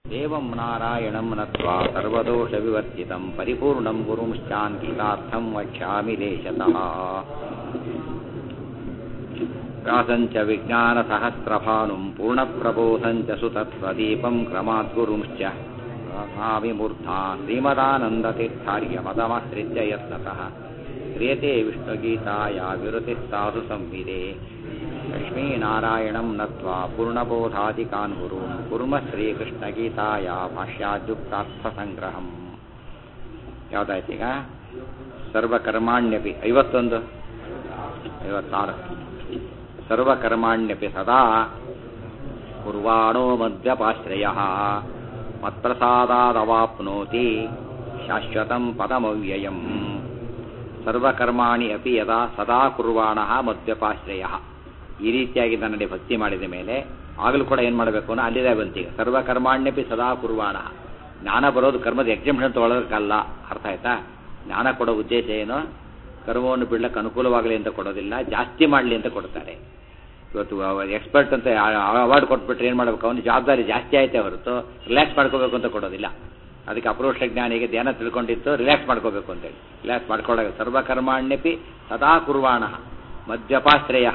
ದೇವಂ ನಾರಾಯಣಂ ನತ್ವಾ ಸರ್ವದೋಷವಿವರ್ಜಿತಂ ಪರಿಪೂರ್ಣಂ ಗುರುಂಶ್ಚಾನ್ವಿತಾರ್ಥಂ ವಕ್ಷ್ಯಾಮಿ ದೇಶತಃ ವ್ಯಾಸಂಚ ವಿಜ್ಞಾನಸಹಸ್ರಭಾನುಂ ಪೂರ್ಣಪ್ರಬೋಧಂಚ ಸುತತ್ವದೀಪಂ ಕ್ರಮಾತ್ ಗುರುಂಶ್ಚ ವಿಮೂರ್ಧಾ ಶ್ರೀಮದಾನಂದತೀರ್ಥಾರ್ಯಮದಮಶ್ರಿತ್ಯ ಯತ್ನತಃ ಕ್ರಿಯತೆ ವಿಷ್ಣುಗೀತಾಯ ವಿರುತಿಸ್ತಾಸು ಸಂವಿದೆ ಲಕ್ಷ್ಮೀನಾರಾಯಣಂ ನತ್ವಾ ಪೂರ್ಣಬೋಧಾದಿಕಾನ್ ಗುರುನ್ ಕುರ್ಮ ಶ್ರೀಕೃಷ್ಣಗೀತಾಯ ಭಾಷ್ಯಾದ್ಯುಕ್ತಾರ್ಥಸಂಗ್ರಹಂ ಯಾವುದಾಯ್ತೀಗ ಸರ್ವಕರ್ಮಾಣ್ಯಪಿ ಐವತ್ತೊಂದು ಐವತ್ತಾರು ಸರ್ವಕರ್ಮಾಣ್ಯಪಿ ಸದಾ ಕುರ್ವಾಣೋ ಮದ್ಯಪಾಶ್ರಯ ಮತ್ಪ್ರಸಾದಾದವಾಪ್ನೋತಿ ಶಾಶ್ವತಂ ಪದಮವ್ಯಯಂ ಸರ್ವಕರ್ಮಾಣಿ ಅಪಿ ಯದಾ ಸದಾ ಕುರ್ವಾಣ ಮದ್ಯಪಾಶ್ರಯ ಈ ರೀತಿಯಾಗಿ ನನ್ನಲ್ಲಿ ಭಕ್ತಿ ಮಾಡಿದ ಮೇಲೆ ಆಗಲೂ ಕೂಡ ಏನು ಮಾಡಬೇಕು ಅನ್ನೋ ಅಲ್ಲಿದೆ ಬಂತೀಗ ಸರ್ವಕರ್ಮಾಣ್ಯಪಿ ಸದಾ ಕುರ್ವಾಣ ಜ್ಞಾನ ಬರೋದು ಕರ್ಮದ ಎಕ್ಸಿಬಿಷನ್ ತೊಗೊಳೋದಕ್ಕಲ್ಲ ಅರ್ಥ ಆಯ್ತಾ ಜ್ಞಾನ ಕೊಡೋ ಉದ್ದೇಶ ಏನು ಕರ್ಮವನ್ನು ಬಿಡ್ಲಕ್ಕೆ ಅನುಕೂಲವಾಗಲಿ ಅಂತ ಕೊಡೋದಿಲ್ಲ ಜಾಸ್ತಿ ಮಾಡಲಿ ಅಂತ ಕೊಡ್ತಾರೆ ಇವತ್ತು ಎಕ್ಸ್ಪರ್ಟ್ ಅಂತ ಅವಾರ್ಡ್ ಕೊಟ್ಬಿಟ್ರೆ ಏನು ಮಾಡಬೇಕು ಅವನು ಜವಾಬ್ದಾರಿ ಜಾಸ್ತಿ ಆಯ್ತೆ ಹೊರತು ರಿಲ್ಯಾಕ್ಸ್ ಮಾಡ್ಕೋಬೇಕು ಅಂತ ಕೊಡೋದಿಲ್ಲ ಅದಕ್ಕೆ ಅಪರೋಕ್ಷ ಜ್ಞಾನಿಗೆ ಧ್ಯಾನ ತಿಳ್ಕೊಂಡಿತ್ತು ರಿಲ್ಯಾಕ್ಸ್ ಮಾಡ್ಕೋಬೇಕು ಅಂತೇಳಿ ರಿಲ್ಯಾಕ್ಸ್ ಮಾಡ್ಕೊಳ್ಳೋಕೆ ಸರ್ವಕರ್ಮಾಣ್ಯಪಿ ಸದಾ ಕುರ್ವಾಣ ಮದ್ಯಪಾಶ್ರಯ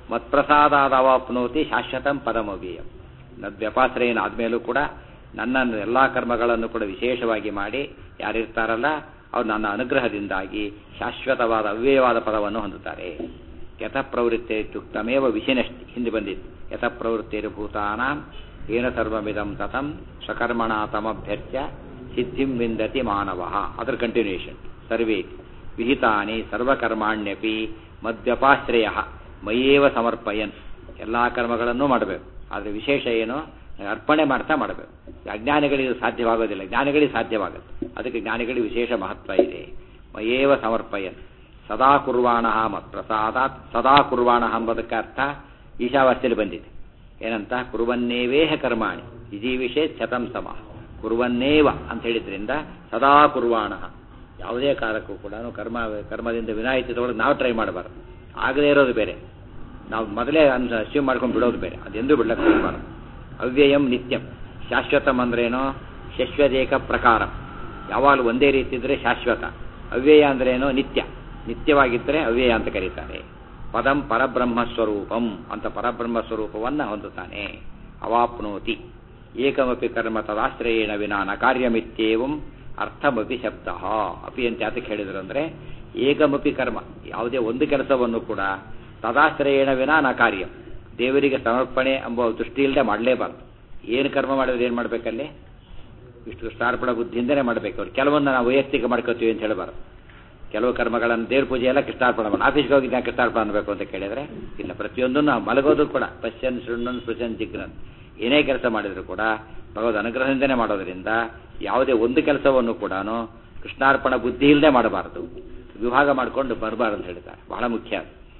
ಮತ್ಪ್ರಸಾದಾದವಾಪ್ನೋತಿ ಶಾಶ್ವತಂ ಪದಮವ್ಯಯಂ ಮದ್ಯಪಾಶ್ರಯನ ಆದಮೇಲೂ ಕೂಡ ನನ್ನ ಎಲ್ಲ ಕರ್ಮಗಳನ್ನು ಕೂಡ ವಿಶೇಷವಾಗಿ ಮಾಡಿ ಯಾರಿರ್ತಾರಲ್ಲ ಅವ್ರು ನನ್ನ ಅನುಗ್ರಹದಿಂದಾಗಿ ಶಾಶ್ವತವಾದ ಅವ್ಯಯವಾದ ಪದವನ್ನು ಹೊಂದುತ್ತಾರೆ ಯಥಪ್ರವೃತ್ತಿ ಇತ್ಯುಕ್ತಮೇವ ವಿಶಿನಷ್ಟಿ ಹಿಂದೆ ಬಂದಿತ್ತು ಯಥಪ್ರವೃತ್ತಿರ್ಭೂತಾನಾಂ ಏನ ಸರ್ವಮಿದಂ ತತಂ ಸ್ವಕರ್ಮಣ ತಮಭ್ಯರ್ಚ್ಯ ಸಿದ್ಧಿಂ ವಿಂದತಿ ಮಾನವ ಅದರ ಕಂಟಿನ್ಯೂಷನ್ ಸರ್ವೇ ವಿಹಿತಾನಿ ಸರ್ವಕರ್ಮಾಣ್ಯಪಿ ಮದ್ಯಪಾಶ್ರಯ ಮೈಯೇವ ಸಮರ್ಪಯನ್ ಎಲ್ಲ ಕರ್ಮಗಳನ್ನು ಮಾಡಬೇಕು ಆದರೆ ವಿಶೇಷ ಏನು ಅರ್ಪಣೆ ಮಾಡ್ತಾ ಮಾಡಬೇಕು ಅಜ್ಞಾನಿಗಳಿಗೆ ಸಾಧ್ಯವಾಗೋದಿಲ್ಲ ಜ್ಞಾನಿಗಳಿಗೆ ಸಾಧ್ಯವಾಗುತ್ತೆ ಅದಕ್ಕೆ ಜ್ಞಾನಿಗಳಿಗೆ ವಿಶೇಷ ಮಹತ್ವ ಇದೆ ಮಯೇವ ಸಮರ್ಪಯನ್ ಸದಾ ಕುರ್ವಾಣ ಮತ್ಪ್ರಸಾದಾತ್ ಸದಾ ಕುರ್ವಾಣ ಎಂಬುದಕ್ಕೆ ಅರ್ಥ ಈಶಾವಾಸ್ಯದಲ್ಲಿ ಬಂದಿದೆ ಏನಂತ ಕುರುವನ್ನೇವೇಹ ಕರ್ಮಾಣಿ ವಿಷಯ ಶತಂ ಸಮ ಕುರುವನ್ನೇವ ಅಂತ ಹೇಳಿದ್ರಿಂದ ಸದಾ ಕುರ್ವಾಣ ಯಾವುದೇ ಕಾಲಕ್ಕೂ ಕೂಡ ಕರ್ಮ ಕರ್ಮದಿಂದ ವಿನಾಯಿತಿ ತಗೊಳ್ಳೋದು ನಾವು ಟ್ರೈ ಮಾಡಬಾರ್ದು ಆಗದೇ ಇರೋದು ಬೇರೆ ನಾವು ಮೊದಲೇ ಅನ್ಸ ಅಸ್ಯೂಮ್ ಮಾಡ್ಕೊಂಡು ಬಿಡೋದು ಬೇರೆ ಅದೆಂದೂ ಬಿಡ್ಲಕ್ಕೆ ಹೋಗಬಾರ್ದು ಅವ್ಯಯಂ ನಿತ್ಯಂ ಶಾಶ್ವತಂ ಅಂದ್ರೇನೋ ಶಶ್ವದೇಕ ಪ್ರಕಾರ ಯಾವಾಗಲೂ ಒಂದೇ ರೀತಿ ಇದ್ದರೆ ಶಾಶ್ವತ ಅವ್ಯಯ ಅಂದ್ರೇನೋ ನಿತ್ಯ ನಿತ್ಯವಾಗಿದ್ದರೆ ಅವ್ಯಯ ಅಂತ ಕರೀತಾರೆ ಪದಂ ಪರಬ್ರಹ್ಮ ಸ್ವರೂಪಂ ಅಂತ ಪರಬ್ರಹ್ಮ ಸ್ವರೂಪವನ್ನು ಹೊಂದುತ್ತಾನೆ ಅವಾಪ್ನೋತಿ ಏಕಮಪಿ ಕರ್ಮ ತದಾಶ್ರಯೇಣ ವಿನಾ ನ ಕಾರ್ಯಮಿತ್ಯೇವಂ ಅರ್ಥಮಪಿ ಶಬ್ದ ಅಪಿ ಅಂತ ಯಾತಕ್ಕೆ ಹೇಳಿದ್ರು ಅಂದರೆ ಏಕಮಪಿ ಕರ್ಮ ಯಾವುದೇ ಒಂದು ಕೆಲಸವನ್ನು ಕೂಡ ತದಾಶ್ರಯೇಣ ವಿನಾ ನ ಕಾರ್ಯ ದೇವರಿಗೆ ಸಮರ್ಪಣೆ ಎಂಬ ದೃಷ್ಟಿ ಇಲ್ಲದೆ ಮಾಡಲೇಬಾರ್ದು ಏನು ಕರ್ಮ ಮಾಡಿದ್ರೆ ಏನು ಮಾಡಬೇಕಲ್ಲಿ ಇಷ್ಟು ಕೃಷ್ಣಾರ್ಪಣ ಬುದ್ಧಿಯಿಂದನೇ ಮಾಡಬೇಕು ಅವ್ರು ಕೆಲವೊಂದು ನಾವು ವೈಯಕ್ತಿಕ ಮಾಡ್ಕೋತೀವಿ ಅಂತ ಹೇಳಬಾರ್ದು ಕೆಲವು ಕರ್ಮಗಳನ್ನು ದೇವ್ರ ಪೂಜೆ ಎಲ್ಲ ಕೃಷ್ಣಾರ್ಪಣ ಮಾಡಿ ಆಫೀಸ್ಗೆ ಹೋಗಿ ನಾನು ಕೃಷ್ಣಾರ್ಪಣ ಮಾಡಬೇಕು ಅಂತ ಕೇಳಿದರೆ ಇಲ್ಲ ಪ್ರತಿಯೊಂದು ನಾವು ಮಲಗೋದು ಕೂಡ ಪಶ್ಯನ್ ಶೃಣ್ಣನ್ ಸ್ಪೃಶನ್ ಜಿಗ್ರನ್ ಏನೇ ಕೆಲಸ ಮಾಡಿದ್ರು ಕೂಡ ಭಗವದ್ ಅನುಗ್ರಹದಿಂದನೇ ಮಾಡೋದರಿಂದ ಯಾವುದೇ ಒಂದು ಕೆಲಸವನ್ನು ಕೂಡ ಕೃಷ್ಣಾರ್ಪಣ ಬುದ್ಧಿ ಇಲ್ಲದೆ ಮಾಡಬಾರದು ವಿಭಾಗ ಮಾಡಿಕೊಂಡು ಬರಬಾರ್ದು ಅಂತ ಹೇಳ್ತಾರೆ ಬಹಳ ಮುಖ್ಯ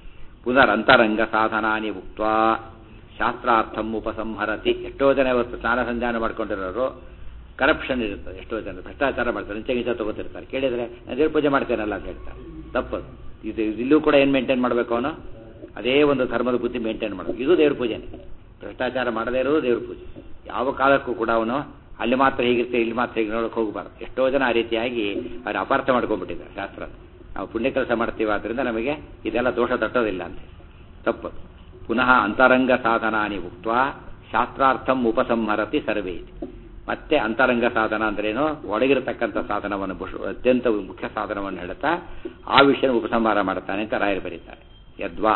ಪುನರ್ ಅಂತರಂಗ ಸಾಧನಾನಿ ಉಕ್ತ ಶಾಸ್ತ್ರಾರ್ಥಂ ಉಪಸಂಹರತಿ ಎಷ್ಟೋ ಜನ ಇವತ್ತು ಸ್ನಾನ ಸಂಧಾನ ಮಾಡ್ಕೊಂಡಿರೋರು ಕರಪ್ಷನ್ ಇರ್ತದೆ ಎಷ್ಟೋ ಜನ ಭ್ರಷ್ಟಾಚಾರ ಮಾಡ್ತಾರೆ ನಿಂಚೆ ಗಿಂಚ ತಗೋತಿರ್ತಾರೆ ಕೇಳಿದರೆ ನಾನು ದೇವ್ರ ಪೂಜೆ ಮಾಡ್ತೇನಲ್ಲ ಅಂತ ಹೇಳ್ತಾರೆ ತಪ್ಪದು ಇದು ಇಲ್ಲೂ ಕೂಡ ಏನು ಮೇಂಟೈನ್ ಮಾಡಬೇಕು ಅವನು ಅದೇ ಒಂದು ಧರ್ಮದ ಬುದ್ಧಿ ಮೇಂಟೈನ್ ಮಾಡಬೇಕು ಇದು ದೇವ್ರ ಪೂಜೆನೇ ಭ್ರಷ್ಟಾಚಾರ ಮಾಡದೇ ಇರೋದು ದೇವ್ರ ಪೂಜೆ ಯಾವ ಕಾಲಕ್ಕೂ ಕೂಡ ಅವನು ಅಲ್ಲಿ ಮಾತ್ರ ಹೀಗಿರುತ್ತೆ ಇಲ್ಲಿ ಮಾತ್ರ ಹೀಗೆ ನೋಡೋಕೆ ಹೋಗಬಾರ್ದು ಎಷ್ಟೋ ಜನ ಆ ರೀತಿಯಾಗಿ ಅವ್ರು ಅಪಾರ್ಥ ಮಾಡ್ಕೊಂಡ್ಬಿಟ್ಟಿದ್ದಾರೆ ಶಾಸ್ತ್ರ ನಾವು ಪುಣ್ಯ ಕೆಲಸ ಮಾಡ್ತೀವಿ ಆದ್ದರಿಂದ ನಮಗೆ ಇದೆಲ್ಲ ದೋಷ ತಟ್ಟೋದಿಲ್ಲ ಅಂತ ತಪ್ಪು ಪುನಃ ಅಂತರಂಗ ಸಾಧನಾನಿ ಉಕ್ತ ಶಾಸ್ತ್ರಾರ್ಥಂ ಉಪಸಂಹರತಿ ಸರ್ವೇ ಮತ್ತೆ ಅಂತರಂಗ ಸಾಧನ ಅಂದ್ರೇನು ಒಳಗಿರತಕ್ಕಂಥ ಸಾಧನವನ್ನು ಅತ್ಯಂತ ಮುಖ್ಯ ಸಾಧನವನ್ನು ಹೇಳುತ್ತಾ ಆ ವಿಷಯ ಉಪಸಂಹಾರ ಮಾಡ್ತಾನೆ ಅಂತ ರಾಯರು ಬರೀತಾರೆ ಯದ್ವಾ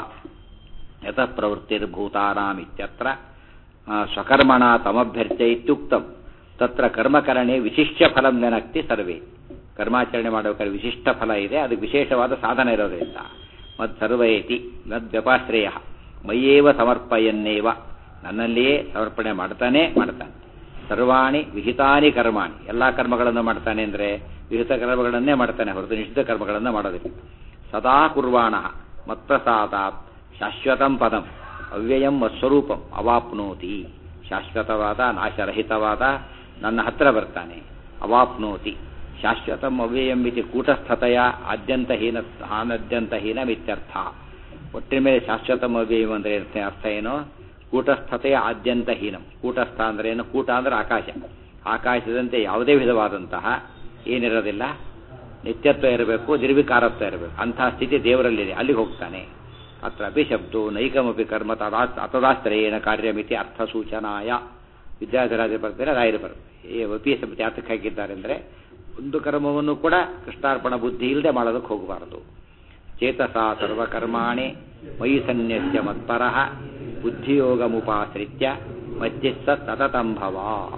ಯತಃ ಪ್ರವೃತ್ತಿರ್ಭೂತಾನಾಂ ಇತ್ಯತ್ರ ಸ್ವಕರ್ಮಣ ತಮಭ್ಯರ್ಚ್ಯ ಇತ್ಯುಕ್ತಂ ತತ್ರ ಕರ್ಮಕರಣೆ ವಿಶಿಷ್ಟ ಫಲಂ ನೆನಕ್ತಿ ಸರ್ವೇ ಕರ್ಮಾಚರಣೆ ಮಾಡಬೇಕಾದ್ರೆ ವಿಶಿಷ್ಟ ಫಲ ಇದೆ ಅದು ವಿಶೇಷವಾದ ಸಾಧನ ಇರೋದ್ರಿಂದ ಮತ್ ಸರ್ವಯತಿ ಮದ್ವ್ಯಪಾಶ್ರಯ ಮೈಯೇವ ಸಮರ್ಪಯನ್ನೇವ ನನ್ನಲ್ಲಿಯೇ ಸಮರ್ಪಣೆ ಮಾಡ್ತಾನೆ ಮಾಡ್ತಾನೆ ಸರ್ವಾಣಿ ವಿಹಿತಾನಿ ಕರ್ಮಾಣಿ ಎಲ್ಲ ಕರ್ಮಗಳನ್ನು ಮಾಡ್ತಾನೆ ಅಂದರೆ ವಿಹಿತ ಕರ್ಮಗಳನ್ನೇ ಮಾಡ್ತಾನೆ ಹೊರತು ನಿಷಿದ್ಧ ಕರ್ಮಗಳನ್ನು ಮಾಡೋದಿಲ್ಲ ಸದಾ ಕುರ್ವಾಣ ಮತ್ಪ್ರಸಾದಾತ್ ಶಾಶ್ವತಂ ಪದಂ ಅವ್ಯಯಂ ಮತ್ಸ್ವರೂಪಂ ಅವಾಪ್ನೋತಿ ಶಾಶ್ವತವಾದ ನಾಶರಹಿತವಾದ ನನ್ನ ಹತ್ರ ಬರ್ತಾನೆ ಅವಾಪ್ನೋತಿ ಶಾಶ್ವತಂ ಅವ್ಯಯಂ ಇತಿ ಕೂಟಸ್ಥತೆಯ ಆದ್ಯಂತಹೀನ ಹಾನದ್ಯಂತಹೀನಮಿತ್ಯರ್ಥ ಒಟ್ಟಿನ ಮೇಲೆ ಶಾಶ್ವತಂ ಅವ್ಯಯಂ ಅಂದರೆ ಅರ್ಥ ಏನು ಕೂಟಸ್ಥತೆಯ ಆದ್ಯಂತಹೀನಂ ಕೂಟಸ್ಥ ಅಂದ್ರೆ ಏನು ಕೂಟ ಅಂದ್ರೆ ಆಕಾಶ ಆಕಾಶದಂತೆ ಯಾವುದೇ ವಿಧವಾದಂತಹ ಏನಿರೋದಿಲ್ಲ ನಿತ್ಯತ್ವ ಇರಬೇಕು ನಿರ್ವಿಕಾರತ್ವ ಇರಬೇಕು ಅಂತಹ ಸ್ಥಿತಿ ದೇವರಲ್ಲಿದೆ ಅಲ್ಲಿಗೆ ಹೋಗ್ತಾನೆ ಅತ್ರ ಅಭಿಶಬ್ದು ನೈಕಮಪಿ ಕರ್ಮ ತದಾ ಅತದಾಸ್ತ್ರಯೇನ ಕಾರ್ಯಮಿತಿ ಅರ್ಥ ಸೂಚನಾಯ ವಿದ್ಯಾಧರಾಜ ಬರ್ತಾರೆ ರಾಯರು ಬರ್ತಾರೆ ಅಪಿ ಶಬ್ದ ಯಾತಕ್ಕೆ ಹಾಕಿದ್ದಾರೆ ಅಂದರೆ ಒಂದು ಕರ್ಮವನ್ನು ಕೂಡ ಕೃಷ್ಣಾರ್ಪಣ ಬುದ್ಧಿ ಇಲ್ಲದೆ ಮಾಡೋದಕ್ಕೆ ಹೋಗಬಾರದು ಚೇತಸ ಸರ್ವಕರ್ಮಾಣಿ ಮಯಿ ಸನ್ಯಸ್ಯ ಮತ್ಪರಃ ಬುದ್ಧಿಯೋಗಮುಪಾಶ್ರಿತ್ಯ ಮಧ್ಯಸ್ಥ ಸತತಂಭವ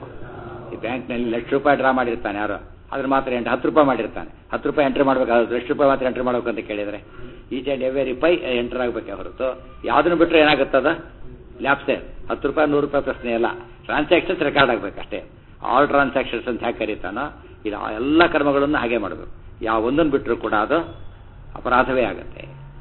ಈ ಬ್ಯಾಂಕ್ನಲ್ಲಿ ಲಕ್ಷ ರೂಪಾಯಿ ಡ್ರಾ ಮಾಡಿರ್ತಾನೆ ಯಾರು ಅದ್ರ ಮಾತ್ರ ಎಂಟು ಹತ್ತು ರೂಪಾಯಿ ಮಾಡಿರ್ತಾನೆ ಹತ್ತು ರೂಪಾಯಿ ಎಂಟ್ರಿ ಮಾಡ್ಬೇಕಾದ್ರೆ ಲಕ್ಷ ರೂಪಾಯಿ ಮಾತ್ರ ಎಂಟ್ರಿ ಮಾಡ್ಬೇಕು ಅಂತ ಕೇಳಿದರೆ each and every pie enter ಆಗಬೇಕೆ ಹೊರತು ಯಾವುದನ್ನು ಬಿಟ್ಟರೆ ಏನಾಗುತ್ತದ ಲ್ಯಾಪ್ಸೆ ಹತ್ತು ರೂಪಾಯಿ ನೂರು ರೂಪಾಯಿ ಪ್ರಶ್ನೆ ಎಲ್ಲ ಟ್ರಾನ್ಸಾಕ್ಷನ್ಸ್ ರೆಕಾರ್ಡ್ ಆಗಬೇಕಷ್ಟೇ ಆಲ್ ಟ್ರಾನ್ಸಾಕ್ಷನ್ಸ್ ಅಂತ ಹೇಗೆ ಕರೀತಾನೋ ಇದು ಆ ಎಲ್ಲ ಕರ್ಮಗಳನ್ನು ಹಾಗೆ ಮಾಡಬೇಕು ಯಾವ ಒಂದನ್ನು ಬಿಟ್ಟರು ಕೂಡ ಅದು ಅಪರಾಧವೇ ಆಗುತ್ತೆ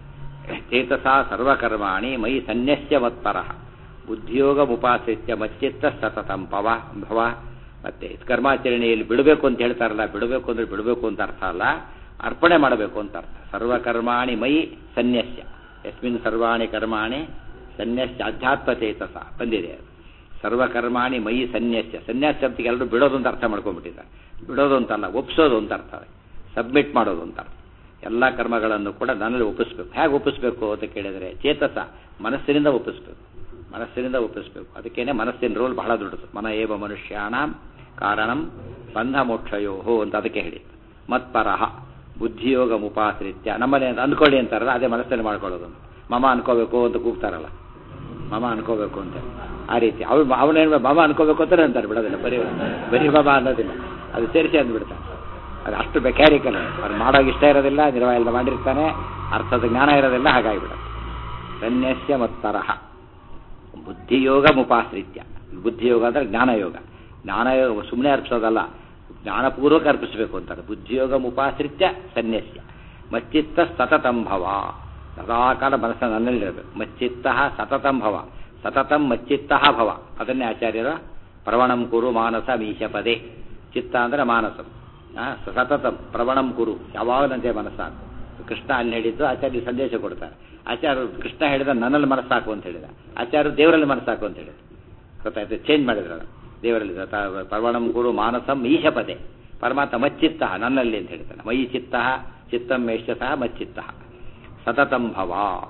ಚೇತಸ ಸರ್ವಕರ್ಮಾಣಿ ಮೈ ಸನ್ಯಸ್ಯ ಮತ್ಪರಃ ಬುದ್ಧಿಯೋಗ ಮುಪಾಶ್ರಿತ್ಯ ಮಚ್ಚಿತ್ತ ಸತತಂ ಪವ ಭವ ಮತ್ತೆ ಕರ್ಮಾಚರಣೆಯಲ್ಲಿ ಬಿಡಬೇಕು ಅಂತ ಹೇಳ್ತಾರಲ್ಲ ಬಿಡಬೇಕು ಅಂದ್ರೆ ಬಿಡಬೇಕು ಅಂತ ಅರ್ಥ ಅಲ್ಲ ಅರ್ಪಣೆ ಮಾಡಬೇಕು ಅಂತ ಅರ್ಥ ಸರ್ವಕರ್ಮಾಣಿ ಮೈ ಸನ್ಯಸ್ಯ ಯಸ್ಮಿನ್ ಸರ್ವಾಣಿ ಕರ್ಮಾಣಿ ಸನ್ಯಸ್ಯ ಅಧ್ಯಾತ್ಮ ಚೇತಸ ಬಂದಿದೆ ಅದು ಸರ್ವಕರ್ಮಾಣಿ ಮೈ ಸನ್ಯಸ್ಯ ಸನ್ಯಾಸ ಶಬ್ದಕ್ಕೆ ಎಲ್ಲರೂ ಬಿಡೋದು ಅಂತ ಅರ್ಥ ಮಾಡ್ಕೊಂಡ್ಬಿಟ್ಟಿದ್ದಾರೆ ಬಿಡೋದು ಅಂತಲ್ಲ ಒಪ್ಸೋದು ಅಂತ ಅರ್ಥ ಸಬ್ಮಿಟ್ ಮಾಡೋದು ಅಂತ ಅರ್ಥ ಎಲ್ಲ ಕರ್ಮಗಳನ್ನು ಕೂಡ ನನ್ನಲ್ಲಿ ಒಪ್ಪಿಸ್ಬೇಕು ಹೇಗೆ ಒಪ್ಪಿಸ್ಬೇಕು ಅಂತ ಕೇಳಿದರೆ ಚೇತಸ ಮನಸ್ಸಿನಿಂದ ಒಪ್ಪಿಸ್ಬೇಕು ಮನಸ್ಸಿನಿಂದ ಒಪ್ಪಿಸ್ಬೇಕು ಅದಕ್ಕೇನೆ ಮನಸ್ಸಿನ ರೋಲ್ ಬಹಳ ದೊಡ್ಡದು ಮನ ಏವ ಮನುಷ್ಯಾಣ ಕಾರಣಂ ಬಂಧ ಮೋಕ್ಷಯೋಹೋ ಅಂತ ಅದಕ್ಕೆ ಹೇಳಿ ಮತ್ಪರಹ ಬುದ್ಧಿಯೋಗ ಮುಪಾಶ್ರಿತ್ಯ ನಮ್ಮನೆ ಅಂದ್ಕೊಳ್ಳಿ ಅಂತಾರಲ್ಲ ಅದೇ ಮನಸ್ಸಲ್ಲಿ ಮಾಡ್ಕೊಳ್ಳೋದು ಮಮ ಅನ್ಕೋಬೇಕು ಅಂತ ಕೂಗ್ತಾರಲ್ಲ ಮಮ ಅನ್ಕೋಬೇಕು ಅಂತ ಆ ರೀತಿ ಅವ್ರು ಅವನೇನು ಮಮ ಅನ್ಕೋಬೇಕು ಅಂತಾನೆ ಅಂತಾರೆ ಬಿಡೋದಿಲ್ಲ ಬರೀ ಬರೀ ಮಮ ಅನ್ನೋದಿಲ್ಲ ಅದು ಸೇರಿಸಿ ಅಂದ್ಬಿಡ್ತಾನೆ ಅದು ಅಷ್ಟು ಮೆಕ್ಯಾನಿಕಲ್ ಅವ್ರು ಮಾಡೋಕೆ ಇಷ್ಟ ಇರೋದಿಲ್ಲ ನಿರ್ವಾಹ ಮಾಡಿರ್ತಾನೆ ಅರ್ಥದ ಜ್ಞಾನ ಇರೋದಿಲ್ಲ ಹಾಗಾಗಿಬಿಡುತ್ತೆ ಸನ್ಯಾಸ್ಯ ಮತ್ತರಹ ಬುದ್ಧಿಯೋಗ ಮುಪಾಶ್ರಿತ್ಯ ಬುದ್ಧಿಯೋಗ ಅಂದರೆ ಜ್ಞಾನಯೋಗ ಜ್ಞಾನಯೋಗ ಸುಮ್ಮನೆ ಅರ್ಪಿಸೋದಲ್ಲ ಜ್ಞಾನಪೂರ್ವಕ ಅರ್ಪಿಸಬೇಕು ಅಂತಾರೆ ಬುದ್ಧಿಯೋಗ ಮುಪಾಶ್ರಿತ್ಯ ಸನ್ಯಾಸ್ಯ ಮಚ್ಚಿತ್ತ ಸತತಂಭವ ಸದಾಕಾಲ ಮನಸ್ಸನ್ನು ನನ್ನಲ್ಲಿರಬೇಕು ಮಚ್ಚಿತ್ತ ಸತತಂ ಭವ ಸತತಂ ಮಚ್ಚಿತ್ತ ಭವ ಅದನ್ನೇ ಆಚಾರ್ಯರ ಪ್ರವಣಂ ಕುರು ಮಾನಸ ಮೀಶಪದೇ ಚಿತ್ತ ಅಂದರೆ ಮಾನಸ ಸತತಂ ಪ್ರವಣಂ ಕುರು ಯಾವಾಗಲಂತೆ ಮನಸ್ಸಾಕು ಕೃಷ್ಣ ಅಲ್ಲಿ ಹೇಳಿದ್ದು ಆಚಾರ್ಯ ಸಂದೇಶ ಕೊಡ್ತಾರೆ ಆಚಾರ್ಯರು ಕೃಷ್ಣ ಹೇಳಿದ ನನ್ನಲ್ಲಿ ಮನಸ್ಸಾಕು ಅಂತ ಹೇಳಿದ ಆಚಾರ್ಯರು ದೇವರಲ್ಲಿ ಮನಸ್ಸಾಕು ಅಂತ ಹೇಳಿದ ಗೊತ್ತಾಯ್ತು ಚೇಂಜ್ ಮಾಡಿದ್ರಲ್ಲ ದೇವರಲ್ಲಿ ಪ್ರವಣಂ ಕುರು ಮಾನಸಂ ಈಶಪದೆ ಪರಮಾತ್ಮ ಮಚ್ಚಿತ್ತ ನನ್ನಲ್ಲಿ ಅಂತ ಹೇಳ್ತಾನೆ ಮಯಿ ಚಿತ್ತ ಚಿತ್ತಂ ಮೇಷ್ಯ ಸಹ ಮಚ್ಚಿತ್ತ ಸತತಂ ಭವ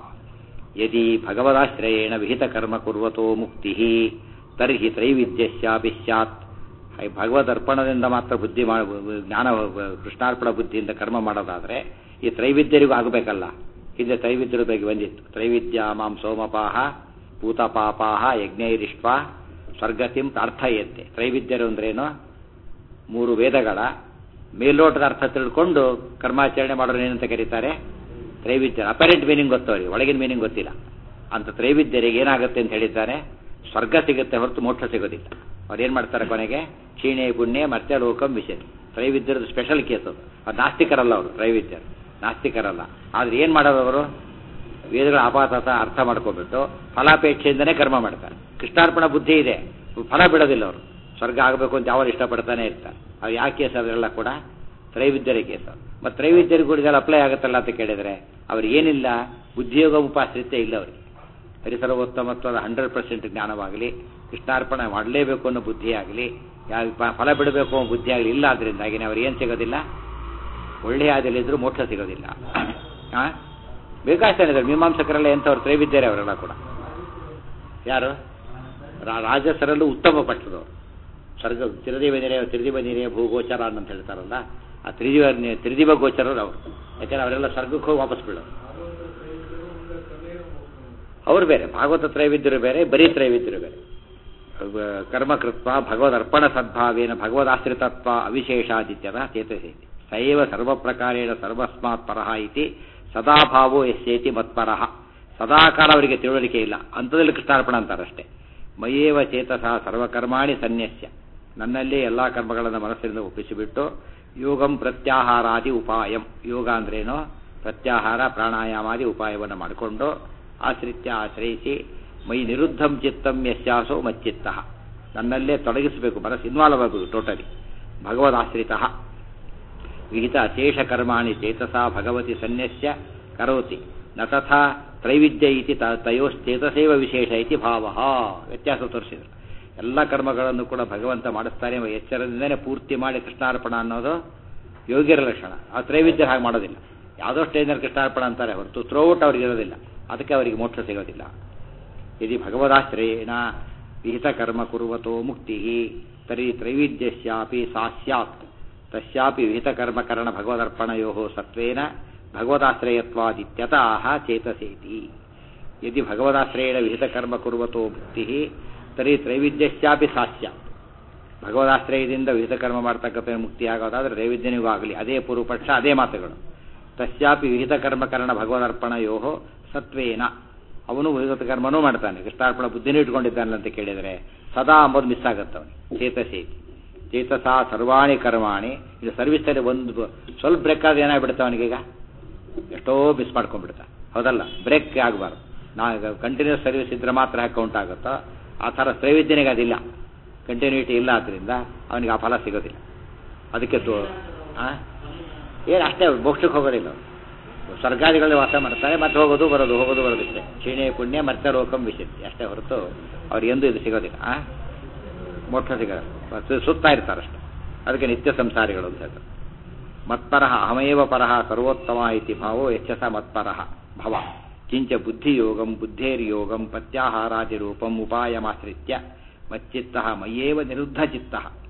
ಯದಿ ಭಗವದಾಶ್ರಯೇಣ ವಿಹಿತ ಕರ್ಮ ಕುರ್ವತೋ ಮುಕ್ತಿ ತರ್ಹಿ ತ್ರೈವಿದ್ಯಶ್ಯಾಪಿ ಸ್ಯಾತ್ ಭಗವದರ್ಪಣದಿಂದ ಮಾತ್ರ ಬುದ್ಧಿ ಮಾಡ ಜ್ಞಾನ ಕೃಷ್ಣಾರ್ಪಣ ಬುದ್ಧಿಯಿಂದ ಕರ್ಮ ಮಾಡೋದಾದರೆ ಈ ತ್ರೈವಿದ್ಯರಿಗೂ ಆಗಬೇಕಲ್ಲ ಹಿಂದೆ ತ್ರೈವಿದ್ಯರ ಬಗ್ಗೆ ಬಂದಿತ್ತು ತ್ರೈವಿದ್ಯ ಮಾಂ ಸೋಮಪಾಹ ಭೂತಪಾಪಾಹ ಯಜ್ಞೈರಿಷ್ಟ್ವ ಸ್ವರ್ಗತಿಂ ಪ್ರಾರ್ಥಯಂತೆ ತ್ರೈವಿದ್ಯರು ಅಂದ್ರೇನು ಮೂರು ವೇದಗಳ ಮೇಲ್ನೋಟದ ಅರ್ಥ ತಿಳ್ಕೊಂಡು ಕರ್ಮಾಚರಣೆ ಮಾಡೋರು ಏನಂತ ಕರೀತಾರೆ ತ್ರೈವಿದ್ಯ ಅಪರೆಂಟ್ ಮೀನಿಂಗ್ ಗೊತ್ತವರಿಗೆ ಒಳಗಿನ ಮೀನಿಂಗ್ ಗೊತ್ತಿಲ್ಲ ಅಂತ ತ್ರೈವಿದ್ಯರಿಗೆ ಏನಾಗುತ್ತೆ ಅಂತ ಹೇಳಿದ್ದಾರೆ ಸ್ವರ್ಗ ಸಿಗುತ್ತೆ ಹೊರತು ಮೋಕ್ಷ ಸಿಗೋದಿಲ್ಲ ಅವ್ರು ಏನು ಮಾಡ್ತಾರೆ ಕೊನೆಗೆ ಕ್ಷೀಣೆ ಪುಣ್ಯ ಮತ್ತೆ ಲೋಕಂ ವಿಷಯ ತ್ರೈವಿದ್ಯರದು ಸ್ಪೆಷಲ್ ಕೇಸ್ ಅದು ಅದು ನಾಸ್ತಿಕರಲ್ಲ ಅವರು ತ್ರೈವಿದ್ಯರು ನಾಸ್ತಿಕರಲ್ಲ ಆದ್ರೆ ಏನು ಮಾಡೋದು ಅವರು ವೇದಗಳ ಅಪಾತತ ಅರ್ಥ ಮಾಡ್ಕೊಂಡ್ಬಿಟ್ಟು ಫಲಾಪೇಕ್ಷೆಯಿಂದನೇ ಕರ್ಮ ಮಾಡ್ತಾರೆ ಕೃಷ್ಣಾರ್ಪಣ ಬುದ್ಧಿ ಇದೆ ಫಲ ಬಿಡೋದಿಲ್ಲ ಅವರು ಸ್ವರ್ಗ ಆಗಬೇಕು ಅಂತ ಯಾವಾಗ ಇಷ್ಟಪಡ್ತಾನೆ ಇರ್ತಾರೆ ಅವ್ರು ಯಾವ ಕೇಸ್ ಅವರೆಲ್ಲ ಕೂಡ ತ್ರೈವಿದ್ಯರ ಕೇಸ್ ಮತ್ತು ತ್ರೈವಿದ್ಯರಿಗೆ ಕೂಡ ಇದೆಲ್ಲ ಅಪ್ಲೈ ಆಗುತ್ತಲ್ಲ ಅಂತ ಕೇಳಿದರೆ ಅವ್ರಿಗೆ ಏನಿಲ್ಲ ಬುದ್ಧಿಯೋಗ ಉಪಾಶ್ರಿತ್ಯ ಇಲ್ಲ ಅವರಿಗೆ ಪರಿಸರೋತ್ತಮತ್ವದ ಹಂಡ್ರೆಡ್ ಪರ್ಸೆಂಟ್ ಜ್ಞಾನವಾಗಲಿ ಕೃಷ್ಣಾರ್ಪಣೆ ಮಾಡಲೇಬೇಕು ಅನ್ನೋ ಬುದ್ಧಿ ಆಗಲಿ ಯಾವ ಫಲ ಬಿಡಬೇಕು ಅನ್ನೋ ಬುದ್ಧಿ ಆಗಲಿ ಇಲ್ಲ ಆದ್ರಿಂದಾಗಿ ಅವ್ರಿಗೆ ಏನು ಸಿಗೋದಿಲ್ಲ ಒಳ್ಳೆಯ ಆದಲ್ಲಿದ್ದರೂ ಮೋಕ್ಷ ಸಿಗೋದಿಲ್ಲ ಹಾಂ ಬೇಕಾಗ್ತಾನೆ ಇದ್ದಾರೆ ಮೀಮಾಂಸಕರೆಲ್ಲ ಎಂಥವ್ರು ತ್ರೈವಿದ್ಯರೇ ಅವರೆಲ್ಲ ಕೂಡ ಯಾರು ರಾಜಸರಲ್ಲೂ ಉತ್ತಮ ಪಟ್ಟದವರು ಸ್ವರ್ಗ ತ್ರಿದಿವ ನೀರೇ ತ್ರಿದಿವ ನೀರೇ ಭೂಗೋಚರ ಅಂತ ಹೇಳ್ತಾರಲ್ಲ ಆ ತ್ರಿದಿವ ತ್ರಿದಿವ ಗೋಚರರು ಅವರು ಯಾಕಂದ್ರೆ ಅವರೆಲ್ಲ ಸ್ವರ್ಗಕ್ಕೆ ಹೋಗಿ ವಾಪಸ್ ಬೀಳೋರು ಅವ್ರು ಬೇರೆ ಭಾಗವತ ತ್ರೈವಿದ್ಯರು ಬೇರೆ ಬರೀ ತ್ರೈವಿದ್ಯರು ಬೇರೆ ಕರ್ಮಕೃತ್ವ ಭಗವದ್ ಅರ್ಪಣ ಸದ್ಭಾವೇನ ಭಗವದಾಶ್ರಿತತ್ವ ಅವಿಶೇಷಾದಿತ್ಯದ ಚೇತಸೇತಿ ಸೈವ ಸರ್ವ ಪ್ರಕಾರೇಣ ಸರ್ವಸ್ಮಾತ್ ಪರಹ ಇತಿ ಸದಾಭಾವೋ ಎಸ್ಸೇತಿ ಮತ್ಪರಹ ಸದಾಕಾಲ ಅವರಿಗೆ ತಿಳುವಳಿಕೆ ಇಲ್ಲ ಅಂಥದ್ರಲ್ಲಿ ಕೃಷ್ಣಾರ್ಪಣ ಅಂತಾರಷ್ಟೇ ಮಯೇವ ಚೇತಸ ಸರ್ವಕರ್ಮಾಣಿ ಸನ್ಯಸ್ಯ ನನ್ನಲ್ಲಿ ಎಲ್ಲ ಕರ್ಮಗಳನ್ನು ಮನಸ್ಸಿನಿಂದ ಒಪ್ಪಿಸಿಬಿಟ್ಟು ಯೋಗಂ ಪ್ರತ್ಯಾಹಾರಾದಿ ಉಪಾಯಂ ಯೋಗ ಅಂದ್ರೇನು ಪ್ರತ್ಯಾಹಾರ ಪ್ರಾಣಾಯಾಮಾದಿ ಉಪಾಯವನ್ನು ಮಾಡಿಕೊಂಡು ಆಶ್ರಿತ್ಯ ಆಶ್ರಯಿಸಿ ಮೈ ನಿರುದ್ಧಂ ಚಿತ್ತಂ ಯಸ್ಯಾಸೋ ಮಚ್ಚಿತ್ತ ನನ್ನಲ್ಲೇ ತೊಡಗಿಸಬೇಕು ಮನಸ್ಸು ಇನ್ವಾಲ್ವ್ ಆಗಬೇಕು ಟೋಟಲಿ ಭಗವದಾಶ್ರಿತ ವಿಹಿತ ಅಶೇಷ ಕರ್ಮಾಣಿ ಚೇತಸಾ ಭಗವತಿ ಸನ್ಯಸ್ಯ ಕರೋತಿ ನ ತಥಾ ತ್ರೈವಿದ್ಯ ಇತಿ ತಯೋಶ್ಚೇತಸೇವ ವಿಶೇಷ ಇತಿ ಭಾವ ವ್ಯತ್ಯಾಸ ತೋರಿಸಿದರು ಎಲ್ಲ ಕರ್ಮಗಳನ್ನು ಕೂಡ ಭಗವಂತ ಮಾಡಿಸ್ತಾನೆ ಎಂಬ ಎಚ್ಚರದಿಂದನೇ ಪೂರ್ತಿ ಮಾಡಿ ಕೃಷ್ಣಾರ್ಪಣ ಅನ್ನೋದು ಯೋಗ್ಯರ ಲಕ್ಷಣ ಆ ತ್ರೈವಿದ್ಯರು ಹಾಗೆ ಮಾಡೋದಿಲ್ಲ ಯಾವುದೋ ಸ್ಟೇಜ್ನಲ್ಲಿ ಕೃಷ್ಣಾರ್ಪಣ ಅಂತಾರೆ ಹೊರತು ಥ್ರೋಔಟ್ ಅವ್ರಿಗೆ ಇರೋದಿಲ್ಲ ಅದಕ್ಕೆ ಅವರಿಗೆ ಮೋಕ್ಷ ಸಿಗೋದಿಲ್ಲ ಯದಿ ಭಗವದಾಶ್ರಯೇಣ ವಿಹಿತ ಕರ್ಮ ಕುರುವತೋ ಮುಕ್ತಿ ತರ್हि ತ್ರೈವಿದ್ಯಸ್ಯಾಪಿ ಸಾ ಸ್ಯಾತ್ ತಸ್ಯಾಪಿ ವಿಹಿತ ಕರ್ಮಕರಣ ಭಗವದರ್ಪಣಯೋ ಸತ್ವೇನ ಭಗವದಾಶ್ರಯತ್ವಾದಿತ್ಯತಃ ಚೇತಸೇತಿ ಯದಿ ಭಗವದಾಶ್ರಯೇಣ ವಿಹಿತ ಕರ್ಮ ಕುರುವತೋ ಮುಕ್ತಿ ತರ್हि ತ್ರೈವಿದ್ಯಸ್ಯಾಪಿ ಸಾ ಸ್ಯಾತ್ ಭಗವದಾಶ್ರಯದಿಂದ ವಿಹಿತ ಕರ್ಮ ಮಾಡ್ತಕ್ಕಂಥ ಮುಕ್ತಿ ಆಗೋದಾದ್ರೆ ತ್ರೈವಿದ್ಯನಿಗೂ ಆಗಲಿ ಅದೇ ಪೂರ್ವಪಕ್ಷ ಅದೇ ಮಾತುಗಳು ತಸ್ಯಾಪಿ ವಿಹಿತ ಕರ್ಮಕರಣ ಭಗವದರ್ಪಣಯೋ ಸತ್ವೇನ ಅವನು ವಿಹಿತ ಕರ್ಮನೂ ಮಾಡ್ತಾನೆ ಕೃಷ್ಣಾರ್ಪಣ ಬುದ್ಧಿನೂ ಇಟ್ಕೊಂಡಿದ್ದಾನೆ ಅಂತ ಕೇಳಿದರೆ ಸದಾ ಅಂಬೋದು ಮಿಸ್ ಆಗುತ್ತೆ ಅವನಿಗೆ ಚೇತಸೇತಿ ಚೇತಸ ಸರ್ವಾಣಿ ಕರ್ಮಾಣಿ ಇದು ಸರ್ವಿಸಲ್ಲಿ ಒಂದು ಸ್ವಲ್ಪ ಬ್ರೇಕ್ ಆದ್ರೆ ಏನಾಗ್ಬಿಡುತ್ತೆ ಅವನಿಗೀಗ ಎಷ್ಟೋ ಮಿಸ್ ಮಾಡ್ಕೊಂಡ್ಬಿಡ್ತಾ ಹೌದಲ್ಲ ಬ್ರೇಕ್ ಆಗಬಾರ್ದು ನಾ ಕಂಟಿನ್ಯೂಸ್ ಸರ್ವಿಸ್ ಇದ್ರೆ ಮಾತ್ರ ಅಕೌಂಟ್ ಆಗುತ್ತೋ ಆ ಥರ ತ್ರೈವಿದ್ಯನಿಗೆ ಅದಿಲ್ಲ ಕಂಟಿನ್ಯೂಟಿ ಇಲ್ಲ ಆದ್ದರಿಂದ ಅವನಿಗೆ ಆ ಫಲ ಸಿಗೋದಿಲ್ಲ ಅದಕ್ಕೆ ತೋ ಏನು ಅಷ್ಟೇ ಮೋಕ್ಷಕ್ಕೆ ಹೋಗೋದಿಲ್ಲ ಅವ್ರು. ಸ್ವರ್ಗಾದಿಗಳಲ್ಲಿ ವಾಸ ಮಾಡ್ತಾರೆ ಮತ್ತೆ ಹೋಗೋದು ಬರೋದು ಹೋಗೋದು ಬರೋದು ಇಷ್ಟೇ ಕ್ಷೀಣೆ ಪುಣ್ಯ ಮತ್ತೆ ಲೋಕಂ ವಿಶಿಷ್ಟಿ ಅಷ್ಟೇ ಹೊರತು ಅವ್ರಿಗೆ ಎಂದೂ ಇದು ಸಿಗೋದಿಲ್ಲ ಆ? ಮೋಕ್ಷ ಸಿಗೋದು ಮತ್ತೆ ಸುತ್ತಾ ಇರ್ತಾರಷ್ಟೆ ಅದಕ್ಕೆ ನಿತ್ಯ ಸಂಸಾರಿಗಳು ಅಂತ ಹೇಳ್ತಾರೆ ಮತ್ಪರಃ ಅಹಮೇವ ಪರಃ ಸರ್ವೋತ್ತಮ ಇತಿ ಭಾವೋ ಯಚ್ಚಸ ಮತ್ಪರಃ ಭವ ಕಿಂಚ ಬುದ್ಧಿಯೋಗಂ ಬುದ್ಧೇರ್ಯೋಗಂ ಪತ್ಯಾಹಾರಾದಿ ರೂಪಂ ಉಪಾಯಮಾಶ್ರಿತ್ಯ ಮಚ್ಚಿತ್ತ ಮಯ್ಯೇವ ನಿರುದ್ಧ ಚಿತ್ತ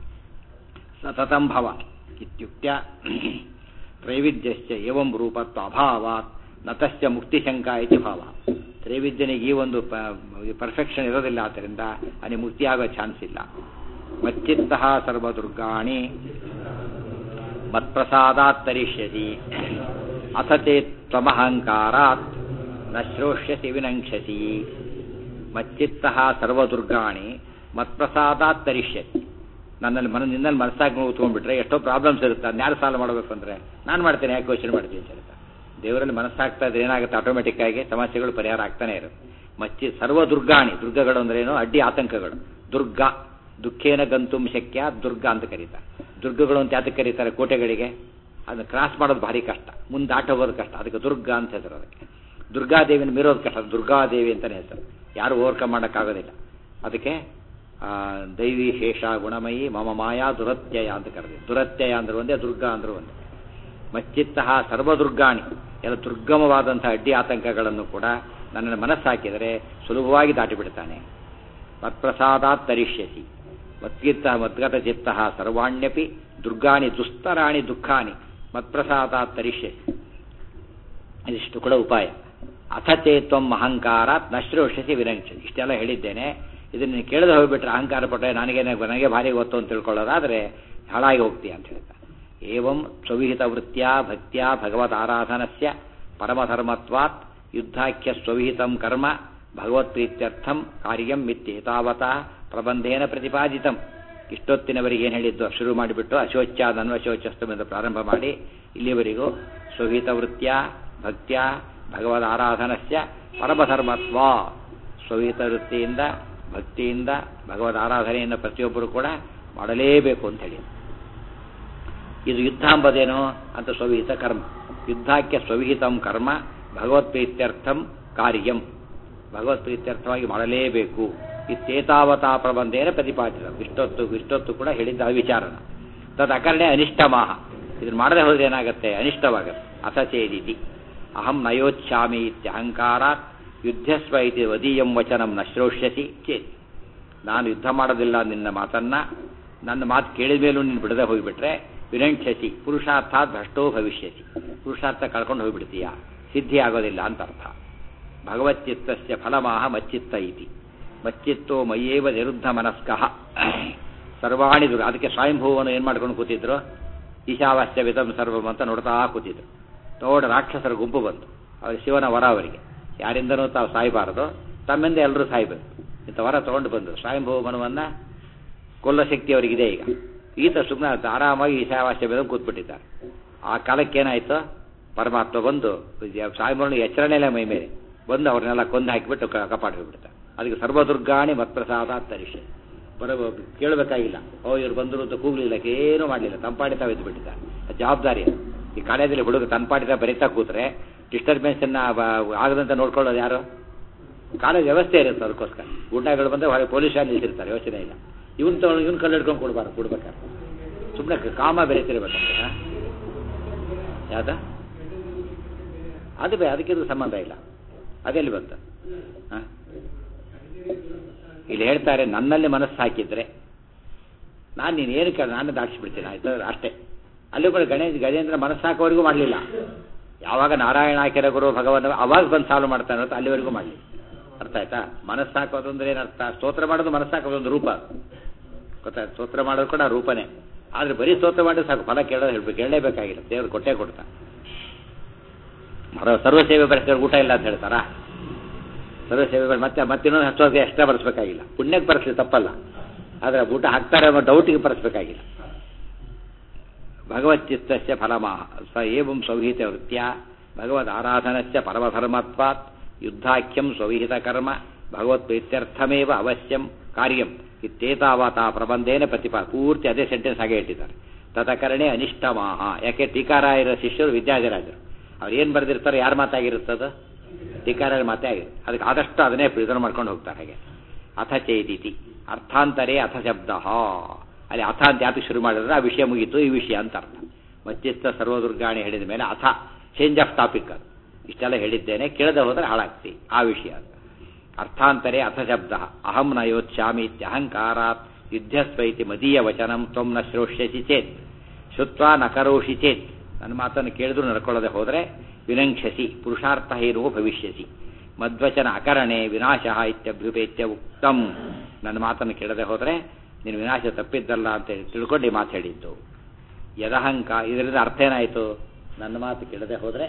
ಸತತಂ ಭವ ಇತ್ಯುಕ್ತ್ಯ ತ್ರೈವಿದ್ಯಶ್ಚ ಏವಂ ರೂಪತ್ವ ಅಭಾವಾತ್ ನತಶ್ಚ ಮುಕ್ತಿಶಂಕ ಇತಿ ಭಾವ ತ್ರೈವಿದ್ಯನಿಗೆ ಈ ಒಂದು ಪರ್ಫೆಕ್ಷನ್ ಇರೋದಿಲ್ಲ ಆದ್ದರಿಂದ ಅಲ್ಲಿ ಮುಕ್ತಿ ಆಗೋ ಚಾನ್ಸ್ ಇಲ್ಲ ಮಚ್ಚಿತ್ತ ಸರ್ವದುರ್ಗಾಣಿ ಮತ್ಪ್ರಸಾದಾತ್ ತರಿಷ್ಯಸಿ ಅಥ ಚೇತ್ ತ್ವಮಹಂಕಾರಾತ್ ನ ಶ್ರೋಷ್ಯಸಿ ವಿನಂಕ್ಷಸಿ ಮಚ್ಚಿತ್ತ ಸರ್ವದುರ್ಗಾಣಿ ಮತ್ಪ್ರಸಾದಾತ್ ತರಿಷ್ಯಸಿ ನನ್ನಲ್ಲಿ ಮನ ನಿನ್ನಲ್ಲಿ ಮನಸ್ಸಾಗಿ ಕೂತ್ಕೊಂಡ್ಬಿಟ್ರೆ ಎಷ್ಟೋ ಪ್ರಾಬ್ಲಮ್ಸ್ ಇರುತ್ತೆ ಅದನ್ನ ಯಾರು ಸಾಲ್ವ್ ಮಾಡಬೇಕು ಅಂದರೆ ನಾನು ಮಾಡ್ತೇನೆ ಯಾಕೆ ಯೋಚನೆ ಮಾಡ್ತೀನಿ ಅಂತ ಹೇಳ್ತಾ ದೇವರಲ್ಲಿ ಮನಸ್ಸಾಗ್ತಾ ಇದ್ರೆ ಏನಾಗುತ್ತೆ ಆಟೋಮೆಟಿಕ್ ಆಗಿ ಸಮಸ್ಯೆಗಳು ಪರಿಹಾರ ಆಗ್ತಾನೆ ಇರುತ್ತೆ ಮಚ್ಚಿ ಸರ್ವ ದುರ್ಗಾಣಿ ದುರ್ಗಗಳು ಅಂದ್ರೇನು ಅಡ್ಡಿ ಆತಂಕಗಳು ದುರ್ಗ ದುಃಖೇನ ಗಂತುಂ ಶಕ್ಯ ದುರ್ಗ ಅಂತ ಕರೀತಾರೆ ದುರ್ಗಗಳು ಅಂತ ಯಾತಕ್ಕೆ ಕರೀತಾರೆ ಕೋಟೆಗಳಿಗೆ ಅದನ್ನ ಕ್ರಾಸ್ ಮಾಡೋದು ಭಾರಿ ಕಷ್ಟ ಮುಂದೆ ದಾಟ ಹೋಗೋದು ಕಷ್ಟ ಅದಕ್ಕೆ ದುರ್ಗ ಅಂತ ಹೆಸರು ಅದಕ್ಕೆ ದುರ್ಗಾದೇವಿನ ಮೀರೋದು ಕಷ್ಟ ದುರ್ಗಾದೇವಿ ಅಂತಲೇ ಹೆಸರು ಯಾರು ಓವರ್ಕಮ್ ಮಾಡೋಕ್ಕಾಗೋದಿಲ್ಲ ಅದಕ್ಕೆ ಆ, ದೈವಿ ಶೇಷ ಗುಣಮಯಿ ಮಮ ಮಾಯಾ ದುರತ್ಯಯ ಅಂತ ಕರೆದಿ ದುರತ್ಯಯ ಅಂದ್ರೆ ಒಂದೇ ದುರ್ಗಾ ಅಂದ್ರೆ ಒಂದೇ ಮಚ್ಚಿತ್ತ ಸರ್ವದುರ್ಗಾಣಿ ಎಲ್ಲ ದುರ್ಗಮವಾದಂತಹ ಅಡ್ಡಿ ಆತಂಕಗಳನ್ನು ಕೂಡ ನನ್ನ ಮನಸ್ಸಾಕಿದರೆ ಸುಲಭವಾಗಿ ದಾಟಿಬಿಡ್ತಾನೆ ಮತ್ಪ್ರಸಾದಾತ್ ತರಿಷ್ಯಸಿ ಮದ್ಗಿತ್ತ ಮದ್ಗತ ಚಿತ್ತ ಸರ್ವಾಣ್ಯಪಿ ದುರ್ಗಾಣಿ ದುಸ್ತರಾಣಿ ದುಃಖಾನಿ ಮತ್ಪ್ರಸಾದಾತ್ ತರಿಷ್ಯಸಿ ಇದಿಷ್ಟು ಕೂಡ ಉಪಾಯ ಅಥ ಚೇತ್ವಂ ಅಹಂಕಾರಾತ್ ನಶ್ರೋಷಸಿ ವಿರಂಕ್ಷಸಿ ಇಷ್ಟೆಲ್ಲ ಹೇಳಿದ್ದೇನೆ ಇದನ್ನು ನೀನು ಕೇಳದೆ ಹೋಗ್ಬಿಟ್ರೆ ಅಹಂಕಾರ ಪಟ್ಟರೆ ನನಗೆ ನನಗೆ ಭಾರಿ ಗೊತ್ತು ಅಂತ ತಿಳ್ಕೊಳ್ಳೋದಾದರೆ ಹಾಳಾಗಿ ಹೋಗ್ತೀಯ ಅಂತ ಹೇಳ್ತಾ ಏವಂ ಸ್ವವಿಹಿತ ವೃತ್ತಿಯ ಭಕ್ತಿಯ ಭಗವದ್ ಆರಾಧನಸ್ಯ ಪರಮಧರ್ಮತ್ವಾತ್ ಯುದ್ಧಾಖ್ಯ ಸ್ವವಿಹಿತಂ ಕರ್ಮ ಭಗವತ್ಪ್ರೀತ್ಯರ್ಥಂ ಕಾರ್ಯಂ ಮಿತ್ಯೇತಾವತ ಪ್ರಬಂಧೇನ ಪ್ರತಿಪಾದಿತಂ ಇಷ್ಟೊತ್ತಿನವರೆಗೆ ಏನು ಹೇಳಿದ್ದು ಶುರು ಮಾಡಿಬಿಟ್ಟು ಅಶೋಚ್ಯಾದ ಅನ್ವಶೋಚಸ್ತಮೆಂದು ಪ್ರಾರಂಭ ಮಾಡಿ ಇಲ್ಲಿವರೆಗೂ ಸ್ವಹಿತ ವೃತ್ತಿಯ ಭಕ್ತ್ಯ ಭಗವದ್ ಆರಾಧನಸ್ಯ ಪರಮಧರ್ಮತ್ವ ಸ್ವಹಿತ ವೃತ್ತಿಯಿಂದ ಭಕ್ತಿಯಿಂದ ಭಗವದ್ ಆರಾಧನೆಯನ್ನು ಪ್ರತಿಯೊಬ್ಬರು ಕೂಡ ಮಾಡಲೇಬೇಕು ಅಂತ ಹೇಳಿ ಇದು ಯುದ್ಧ ಎಂಬುದೇನು ಅಂತ ಸ್ವವಿಹಿತ ಕರ್ಮ ಯುದ್ಧಕ್ಕೆ ಸ್ವವಿಹಿತಂ ಕರ್ಮ ಭಗವತ್ಪ್ರೀತ್ಯರ್ಥಂ ಕಾರ್ಯಂ ಭಗವತ್ಪ್ರೀತ್ಯರ್ಥವಾಗಿ ಮಾಡಲೇಬೇಕು ಇತ್ತೇತಾವತಾ ಪ್ರಬಂಧೇನ ಪ್ರತಿಪಾದಿತ ಇಷ್ಟೊತ್ತು ಇಷ್ಟೊತ್ತು ಕೂಡ ಹೇಳಿದ್ದ ವಿಚಾರನ ತದ್ ಅಕರ್ಣೆ ಅನಿಷ್ಟಮಾಹ ಇದನ್ನು ಮಾಡದೆ ಹೋದ್ರೆ ಏನಾಗುತ್ತೆ ಅನಿಷ್ಟವಾಗುತ್ತೆ ಅಸಚೇದಿತಿ ಅಹಂ ನಯೋಚ್ಛಾಮಿ ಇತ್ಯಹಂಕಾರಾತ್ ಯುದ್ಧಸ್ವ ಇತಿ ವದೀಯಂ ವಚನಂ ನ ಶ್ರೋಷ್ಯಸಿ ಚೇತ್ ನಾನು ಯುದ್ಧ ಮಾಡೋದಿಲ್ಲ ನಿನ್ನ ಮಾತನ್ನ ನನ್ನ ಮಾತು ಕೇಳಿದ ಮೇಲೂ ನೀನು ಬಿಡದೆ ಹೋಗಿಬಿಟ್ರೆ ವಿನಂಕ್ಷಸಿ ಪುರುಷಾರ್ಥಾತ್ ಭ್ರಷ್ಟೋ ಭವಿಷ್ಯಸಿ ಪುರುಷಾರ್ಥ ಕಳ್ಕೊಂಡು ಹೋಗ್ಬಿಡ್ತೀಯ ಸಿದ್ಧಿ ಆಗೋದಿಲ್ಲ ಅಂತ ಅರ್ಥ ಭಗವಚ್ಚಿತ್ತಸ್ಯ ಫಲಮಾಹ ಮಚ್ಚಿತ್ತ ಇತಿ ಮಚ್ಚಿತ್ತೋ ಮಯ್ಯೇವ ನಿರುದ್ಧ ಮನಸ್ಕಃ ಸರ್ವಾಣಿ ದುರ್ ಅದಕ್ಕೆ ಸ್ವಯಂಭೂವನ್ನು ಏನು ಮಾಡ್ಕೊಂಡು ಕೂತಿದ್ರು ಈಶಾವಾಸ್ಯ ವಿಧಂ ಸರ್ವಂ ಅಂತ ನೋಡ್ತಾ ಕೂತಿದ್ರು ನೋಡ ರಾಕ್ಷಸರ ಗುಂಪು ಬಂತು ಅವ್ರ ಶಿವನ ವರ ಅವರಿಗೆ ಯಾರಿಂದನೂ ತಾವು ಸಾಯಬಾರದು ತಮ್ಮಿಂದ ಎಲ್ಲರೂ ಸಾಯ್ಬೇಕು ಇಂಥ ವರ ತಗೊಂಡು ಬಂದರು ಸ್ವಯಂಭೂ ಮನವನ್ನ ಕೊಲ್ಲ ಶಕ್ತಿ ಅವರಿಗಿದೆ ಈಗ ಈತ ಸುಮ್ಮನೆ ಆರಾಮಾಗಿ ಈಶಾವಾಸ್ಯ ವಿಧಂ ಕೂತ್ಬಿಟ್ಟಿದ್ದಾರೆ ಆ ಕಾಲಕ್ಕೆ ಏನಾಯ್ತು ಪರಮಾತ್ಮ ಬಂದು ಸಾಯಿಮರಣ ಎಚ್ಚರಣೆಲ್ಲ ಮೈ ಮೇಲೆ ಬಂದು ಅವ್ರನ್ನೆಲ್ಲ ಕೊಂದು ಹಾಕಿಬಿಟ್ಟು ಕಪಾಟಿ ಹೋಗ್ಬಿಡ್ತಾರೆ ಅದಕ್ಕೆ ಸರ್ವದುರ್ಗಾಣಿ ಮತ್ಪ್ರಸಾದ ತರಿಷೆ ಬರ ಕೇಳಬೇಕಾಗಿಲ್ಲ ಓ ಇವ್ರು ಬಂದರು ಅಂತ ಕೂಗ್ಲಿಲ್ಲ ಏನೂ ಮಾಡಲಿಲ್ಲ ತಂಪಾಡಿ ತಾವು ಬಿಟ್ಟಿದ್ದಾರೆ ಜವಾಬ್ದಾರಿ ಅದು. ಈ ಕಾಲೇಜಲ್ಲಿ ಹುಡುಗ ತಂಪಾಡಿತ ಬರೀತಾ ಕೂತ್ರೆ ಡಿಸ್ಟರ್ಬೆನ್ಸನ್ನ ಆಗದಂತೆ ನೋಡ್ಕೊಳ್ಳೋದು ಯಾರು ಕಾಲೇಜ್ ವ್ಯವಸ್ಥೆ ಇರುತ್ತೆ ಅದಕ್ಕೋಸ್ಕರ ಗುಂಡಾಗಳು ಬಂದರೆ ಹೊರಗೆ ಪೊಲೀಸ್ ಸ್ಟೇಷನ್ ನಿಲ್ಸಿರ್ತಾರೆ ಯೋಚನೆ ಇಲ್ಲ ಇವನ್ ತಗೊಂಡು ಇವ್ನು ಕಲ್ಲು ಹಿಡ್ಕೊಂಡು ಕೊಡ್ಬಾರ್ದು ಕೊಡ್ಬೇಕಾದ್ರೆ ಸುಮ್ಮನೆ ಕಾಮ ಬೆರೆತಿರ್ಬೇಕಂತ ಯಾವ್ದ ಅದು ಬೇ ಅದಕ್ಕೆ ಇದು ಸಂಬಂಧ ಇಲ್ಲ ಅದೆಲ್ಲಿ ಬಂತ ಹ? ಇಲ್ಲಿ ಹೇಳ್ತಾರೆ ನನ್ನಲ್ಲಿ ಮನಸ್ಸು ಹಾಕಿದ್ರೆ ನಾನು ನೀನು ಏನು ಕೇಳ ನಾನು ದಾಟಿಸ್ಬಿಡ್ತೀನಿ ಆಯ್ತು ಅಷ್ಟೇ ಅಲ್ಲಿ ಕೂಡ ಗಣೇಶ್ ಗಜೇಂದ್ರ ಮನಸ್ಸು ಹಾಕೋವರೆಗೂ ಮಾಡಲಿಲ್ಲ ಯಾವಾಗ ನಾರಾಯಣ ಕೆರೆ ಗುರು ಭಗವಂತ ಅವಾಗ ಬಂದು ಸಾಲ್ವ್ ಮಾಡ್ತಾನೆ ಅಂತ ಅಲ್ಲಿವರೆಗೂ ಮಾಡಲಿ ಅರ್ಥ ಆಯ್ತಾ ಮನಸ್ಸು ಹಾಕೋದು ಅಂದ್ರೆ ಏನರ್ಥ ಸ್ತೋತ್ರ ಮಾಡೋದು ಮನಸ್ಸು ಹಾಕೋದು ಒಂದು ರೂಪ ಗೊತ್ತಾಯ್ತು ಸ್ತೋತ್ರ ಮಾಡೋದು ಕೂಡ ರೂಪನೇ ಆದ್ರೆ ಬರೀ ಸ್ತೋತ್ರ ಮಾಡಿದ್ರೆ ಸಾಕು ಫಲ ಕೇಳೋದು ಹೇಳ್ಬೇಕು ಕೇಳಲೇಬೇಕಾಗಿಲ್ಲ ದೇವ್ರು ಕೊಟ್ಟೇ ಕೊಡ್ತಾ ಮರ ಸರ್ವ ಸೇವೆ ಬರೆಸಿದ್ರೆ ಊಟ ಇಲ್ಲ ಅಂತ ಹೇಳ್ತಾರಾ ಸರ್ವ ಸೇವೆ ಮತ್ತೆ ಮತ್ತೆ ಇನ್ನೊಂದು ಹತ್ತು ವರ್ಷ ಎಕ್ಸ್ಟ್ರಾ ಬರೆಸ್ಬೇಕಾಗಿಲ್ಲ ಪುಣ್ಯಕ್ಕೆ ಬರೆಸಲಿ ತಪ್ಪಲ್ಲ ಆದರೆ ಊಟ ಹಾಕ್ತಾರೆ ಅನ್ನೋ ಡೌಟಿಗೆ ಬರೆಸ್ಬೇಕಾಗಿಲ್ಲ ಭಗವಚ್ಚಿತ್ತಸ್ಯ ಫಲಮಾಹ ಸ ಏವಂ ಸೌಹಿತ ವೃತ್ಯ ಭಗವದ್ ಆರಾಧನಸ್ಯ ಪರಮಧರ್ಮತ್ವಾತ್ ಯುದ್ಧಾಖ್ಯಂ ಸ್ವವಿಹಿತ ಕರ್ಮ ಭಗವತ್ ಪ್ರೀತ್ಯರ್ಥಮೇವ ಅವಶ್ಯಂ ಕಾರ್ಯಂ ಇತ್ತೇತಾವತಾ ಪ್ರಬಂಧೇನ ಪ್ರತಿಪಾ ಪೂರ್ತಿ ಅದೇ ಸೆಂಟೆನ್ಸ್ ಹಾಗೆ ಇಟ್ಟಿದ್ದಾರೆ ತತಕರಣೆ ಅನಿಷ್ಟಮಾಹ ಯಾಕೆ ಟೀಕಾರಾಯರ ಶಿಷ್ಯರು ವಿದ್ಯಾಧಿರಾಜರು ಅವ್ರು ಏನು ಬರೆದಿರ್ತಾರೆ ಯಾರ ಮಾತಾಗಿರುತ್ತದ ಟೀಕಾರಾಯರ ಮಾತೇ ಆಗಿರುತ್ತೆ ಅದಕ್ಕೆ ಆದಷ್ಟು ಅದನ್ನೇ ಪ್ರಿಸರ್ವ್ ಮಾಡ್ಕೊಂಡು ಹೋಗ್ತಾರೆ ಹಾಗೆ ಅಥ ಚೇದಿತಿ ಅರ್ಥಾಂತರೇ ಅಥ ಶಬ್ದ ಅಲ್ಲಿ ಅಥ ಅಂತ ಯಾತಕ್ಕೆ ಶುರು ಮಾಡಿದ್ರೆ ಆ ವಿಷಯ ಮುಗೀತು ಈ ವಿಷಯ ಅಂತ ಅರ್ಥ ಮಧ್ಯಸ್ಥ ಸರ್ವದುರ್ಗಾಣಿ ಹೇಳಿದ ಮೇಲೆ ಅಥ ಚೇಂಜ್ ಆಫ್ ಟಾಪಿಕ್ ಅದು ಇಷ್ಟೆಲ್ಲ ಹೇಳಿದ್ದೇನೆ ಕೇಳದೆ ಹೋದರೆ ಹಾಳಾಗ್ತಿ ಆ ವಿಷಯ ಅದು ಅರ್ಥಾಂತರೇ ಅಥ ಶಬ್ದ ಅಹಂ ನ ಯೋಚ್ಯಾಮಿ ಇತ್ಯಹಂಕಾರಾತ್ ಯುದ್ಧಸ್ವೈತಿ ಮದೀಯ ವಚನಂ ತ್ವಂ ನ ಶ್ರೋಷ್ಯಸಿ ಚೇತ್ ಶುತ್ವಾ ನ ಕರೋಷಿ ಚೇತ್ ನನ್ನ ಮಾತನ್ನು ಕೇಳಿದ್ರು ನಡ್ಕೊಳ್ಳದೆ ಹೋದರೆ ವಿನಂಕ್ಷಸಿ ಪುರುಷಾರ್ಥಹೀನೋ ಭವಿಷ್ಯಸಿ ಮಧ್ವಚನ ಅಕರಣೆ ವಿನಾಶ ಇತ್ಯಭ್ಯುಪೇತ್ಯ ಉಕ್ತಂ ನನ್ನ ಮಾತನ್ನು ಕೇಳದೆ ಹೋದರೆ ನೀನು ವಿನಾಶ ತಪ್ಪಿದ್ದಲ್ಲ ಅಂತ ಹೇಳಿ ತಿಳ್ಕೊಂಡು ಈ ಮಾತು ಹೇಳಿದ್ದು ಯದಹಂಕ ಇದರಿಂದ ಅರ್ಥ ಏನಾಯಿತು ನನ್ನ ಮಾತು ಕೇಳದೆ ಹೋದರೆ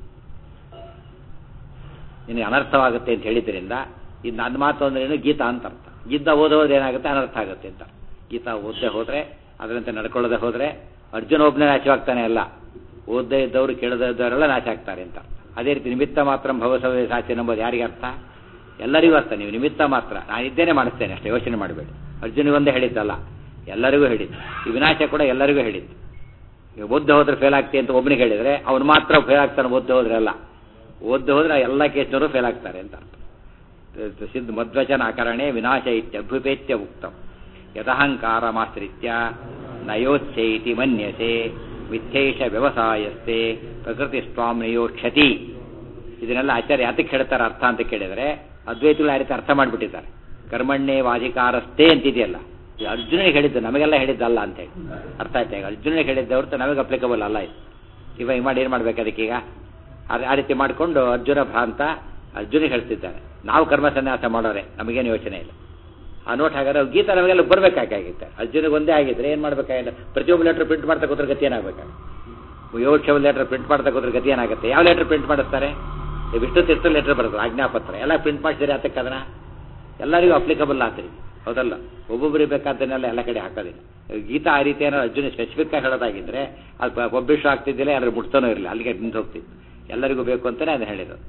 ನಿನಗೆ ಅನರ್ಥವಾಗುತ್ತೆ ಅಂತ ಹೇಳಿದ್ರಿಂದ ಇದು ನನ್ನ ಮಾತು ಅಂದ್ರೆ ಏನು ಗೀತಾ ಅಂತ ಅರ್ಥ ಗೀತಾ ಓದೋದು ಏನಾಗುತ್ತೆ ಅನರ್ಥ ಆಗುತ್ತೆ ಅಂತ ಗೀತಾ ಓದದೆ ಹೋದರೆ ಅದರಂತೆ ನಡ್ಕೊಳ್ಳದೆ ಹೋದರೆ ಅರ್ಜುನ ಒಬ್ಬನೇ ನಾಶವಾಗ್ತಾನೆ ಅಲ್ಲ ಓದದೇ ಇದ್ದವರು ಕೇಳದೇ ಇದ್ದವರೆಲ್ಲ ನಾಶ ಆಗ್ತಾರೆ ಅಂತ ಅದೇ ರೀತಿ ನಿಮಿತ್ತ ಮಾತ್ರ ಭವಸವೇ ಸಾಚಿ ನಂಬೋದು ಯಾರಿಗೆ ಅರ್ಥ ಎಲ್ಲರಿಗೂ ಅರ್ಥ ನೀವು ನಿಮಿತ್ತ ಮಾತ್ರ ನಾನು ಇದ್ದೇನೆ ಮಾಡಿಸ್ತೇನೆ ಅಷ್ಟೇ ಯೋಚನೆ ಮಾಡಬೇಡಿ ಅರ್ಜುನಿಗೊಂದೇ ಹೇಳಿದ್ದಲ್ಲ ಎಲ್ಲರಿಗೂ ಹೇಳಿದ್ದು ಈ ವಿನಾಶ ಕೂಡ ಎಲ್ಲರಿಗೂ ಹೇಳಿದ್ದು ಈಗ ಓದ್ದೆ ಹೋದ್ರೆ ಫೇಲ್ ಆಗ್ತಿ ಅಂತ ಒಬ್ಬನಿಗೆ ಹೇಳಿದರೆ ಅವನು ಮಾತ್ರ ಫೇಲ್ ಆಗ್ತಾನೆ ಓದ್ದೆ ಹೋದ್ರೆ ಅಲ್ಲ ಓದ್ದೆ ಹೋದ್ರೆ ಎಲ್ಲ ಕೇಸ್ನವರು ಫೇಲ್ ಆಗ್ತಾರೆ ಅಂತ ಅರ್ಥ ಸಿದ್ಧ ಮಧ್ವಚನ ಆಕರಣೆ ವಿನಾಶ ಇತ್ಯಭ್ಯುಪೇತ್ಯ ಉಕ್ತಂ ಯದಹಂಕಾರಮಾಶ್ರಿತ್ಯ ನಯೋಚ್ಛೈತಿ ಮನ್ಯಸೆ ಮಿಥ್ಯೈಷ ವ್ಯವಸಾಯಸ್ತೆ ಪ್ರಕೃತಿ ಸ್ವಾಮ್ನಿಯೋ ಕ್ಷತಿ ಇದನ್ನೆಲ್ಲ ಆಚಾರ್ಯ ಯಾತಕ್ಕೆ ಹೇಳ್ತಾರೆ ಅರ್ಥ ಅಂತ ಕೇಳಿದರೆ ಅದ್ವೈತಗಳು ಆ ರೀತಿ ಅರ್ಥ ಮಾಡಿಬಿಟ್ಟಿದ್ದಾರೆ ಕರ್ಮಣ್ಣೆ ವಾಧಿಕಾರಸ್ಥೆ ಅಂತಿದೆಯಲ್ಲ ಇದು ಅರ್ಜುನಿಗೆ ಹೇಳಿದ್ದು ನಮಗೆಲ್ಲ ಹೇಳಿದ್ದಲ್ಲ ಅಂತೇಳಿ ಅರ್ಥ ಆಯ್ತಾ ಈಗ ಅರ್ಜುನಿಗೆ ಹೇಳಿದ್ದೆ ಹೊರತು ನಮಗೆ ಅಪ್ಲಿಕಬಲ್ ಅಲ್ಲ ಇದು ಇವಾಗ ಮಾಡಿ ಏನು ಮಾಡ್ಬೇಕು ಅದಕ್ಕೀಗ ಆ ರೀತಿ ಮಾಡಿಕೊಂಡು ಅರ್ಜುನ ಭ್ರಾಂತ ಅರ್ಜುನಿಗೆ ಹೇಳ್ತಿದ್ದಾನೆ ನಾವು ಕರ್ಮ ಸನ್ಯಾಸ ಮಾಡೋರೆ ನಮಗೇನು ಯೋಚನೆ ಇಲ್ಲ ಆ ನೋಟ್ ಹಾಗಾದ್ರೆ ಗೀತಾ ನಮಗೆಲ್ಲ ಬರಬೇಕಾಗಿತ್ತೆ ಅರ್ಜುನಿಗೆ ಒಂದೇ ಆಗಿದ್ರೆ ಏನು ಮಾಡಬೇಕಾಗಿಲ್ಲ ಪ್ರತಿಯೊಬ್ಬರು ಲೆಟ್ರ್ ಪ್ರಿಂಟ್ ಮಾಡ್ತಾ ಕೂತ್ರೆ ಗತಿ ಏನಾಗಬೇಕು ಯೋಗ ಲೆಟರ್ ಪ್ರಿಂಟ್ ಮಾಡ್ತಾ ಕೂತ್ರೆ ಗತಿ ಏನಾಗುತ್ತೆ ಯಾವ ಲೆಟರ್ ಪ್ರಿಂಟ್ ಮಾಡಿಸ್ತಾರೆ ವಿಷ್ಣು ತೀರ್ಥ ಲೆಟರ್ ಬರ್ತದೆ ಆಜ್ಞಾಪತ್ರ ಎಲ್ಲ ಪ್ರಿಂಟ್ ಮಾಡಿಸಿದ್ರೆ ಅದಕ್ಕೆ ಅದನ್ನ ಎಲ್ಲರಿಗೂ ಅಪ್ಲಿಕಬಲ್ ಆಗ್ತದೆ ಹೌದಲ್ಲ ಒಬ್ಬೊಬ್ಬರಿಗೆ ಬೇಕಾದ್ದನ್ನೆಲ್ಲ ಎಲ್ಲ ಕಡೆ ಹಾಕೋದಿಲ್ಲ ಗೀತಾ ಆ ರೀತಿ ಏನಾದ್ರು ಅರ್ಜುನ ಸ್ಪೆಸಿಫಿಕ್ ಆಗಿ ಹೇಳೋದಾಗಿದ್ರೆ ಅದು ಪಬ್ಲಿಷ್ ಆಗ್ತಿದ್ದಿಲ್ಲ ಯಾರು ಮುಟ್ತಾನೂ ಇರಲಿಲ್ಲ ಅಲ್ಲಿಗೆ ನಿಂತು ಹೋಗ್ತಿತ್ತು ಎಲ್ಲರಿಗೂ ಬೇಕು ಅಂತಲೇ ಅದು ಹೇಳಿದ್ರು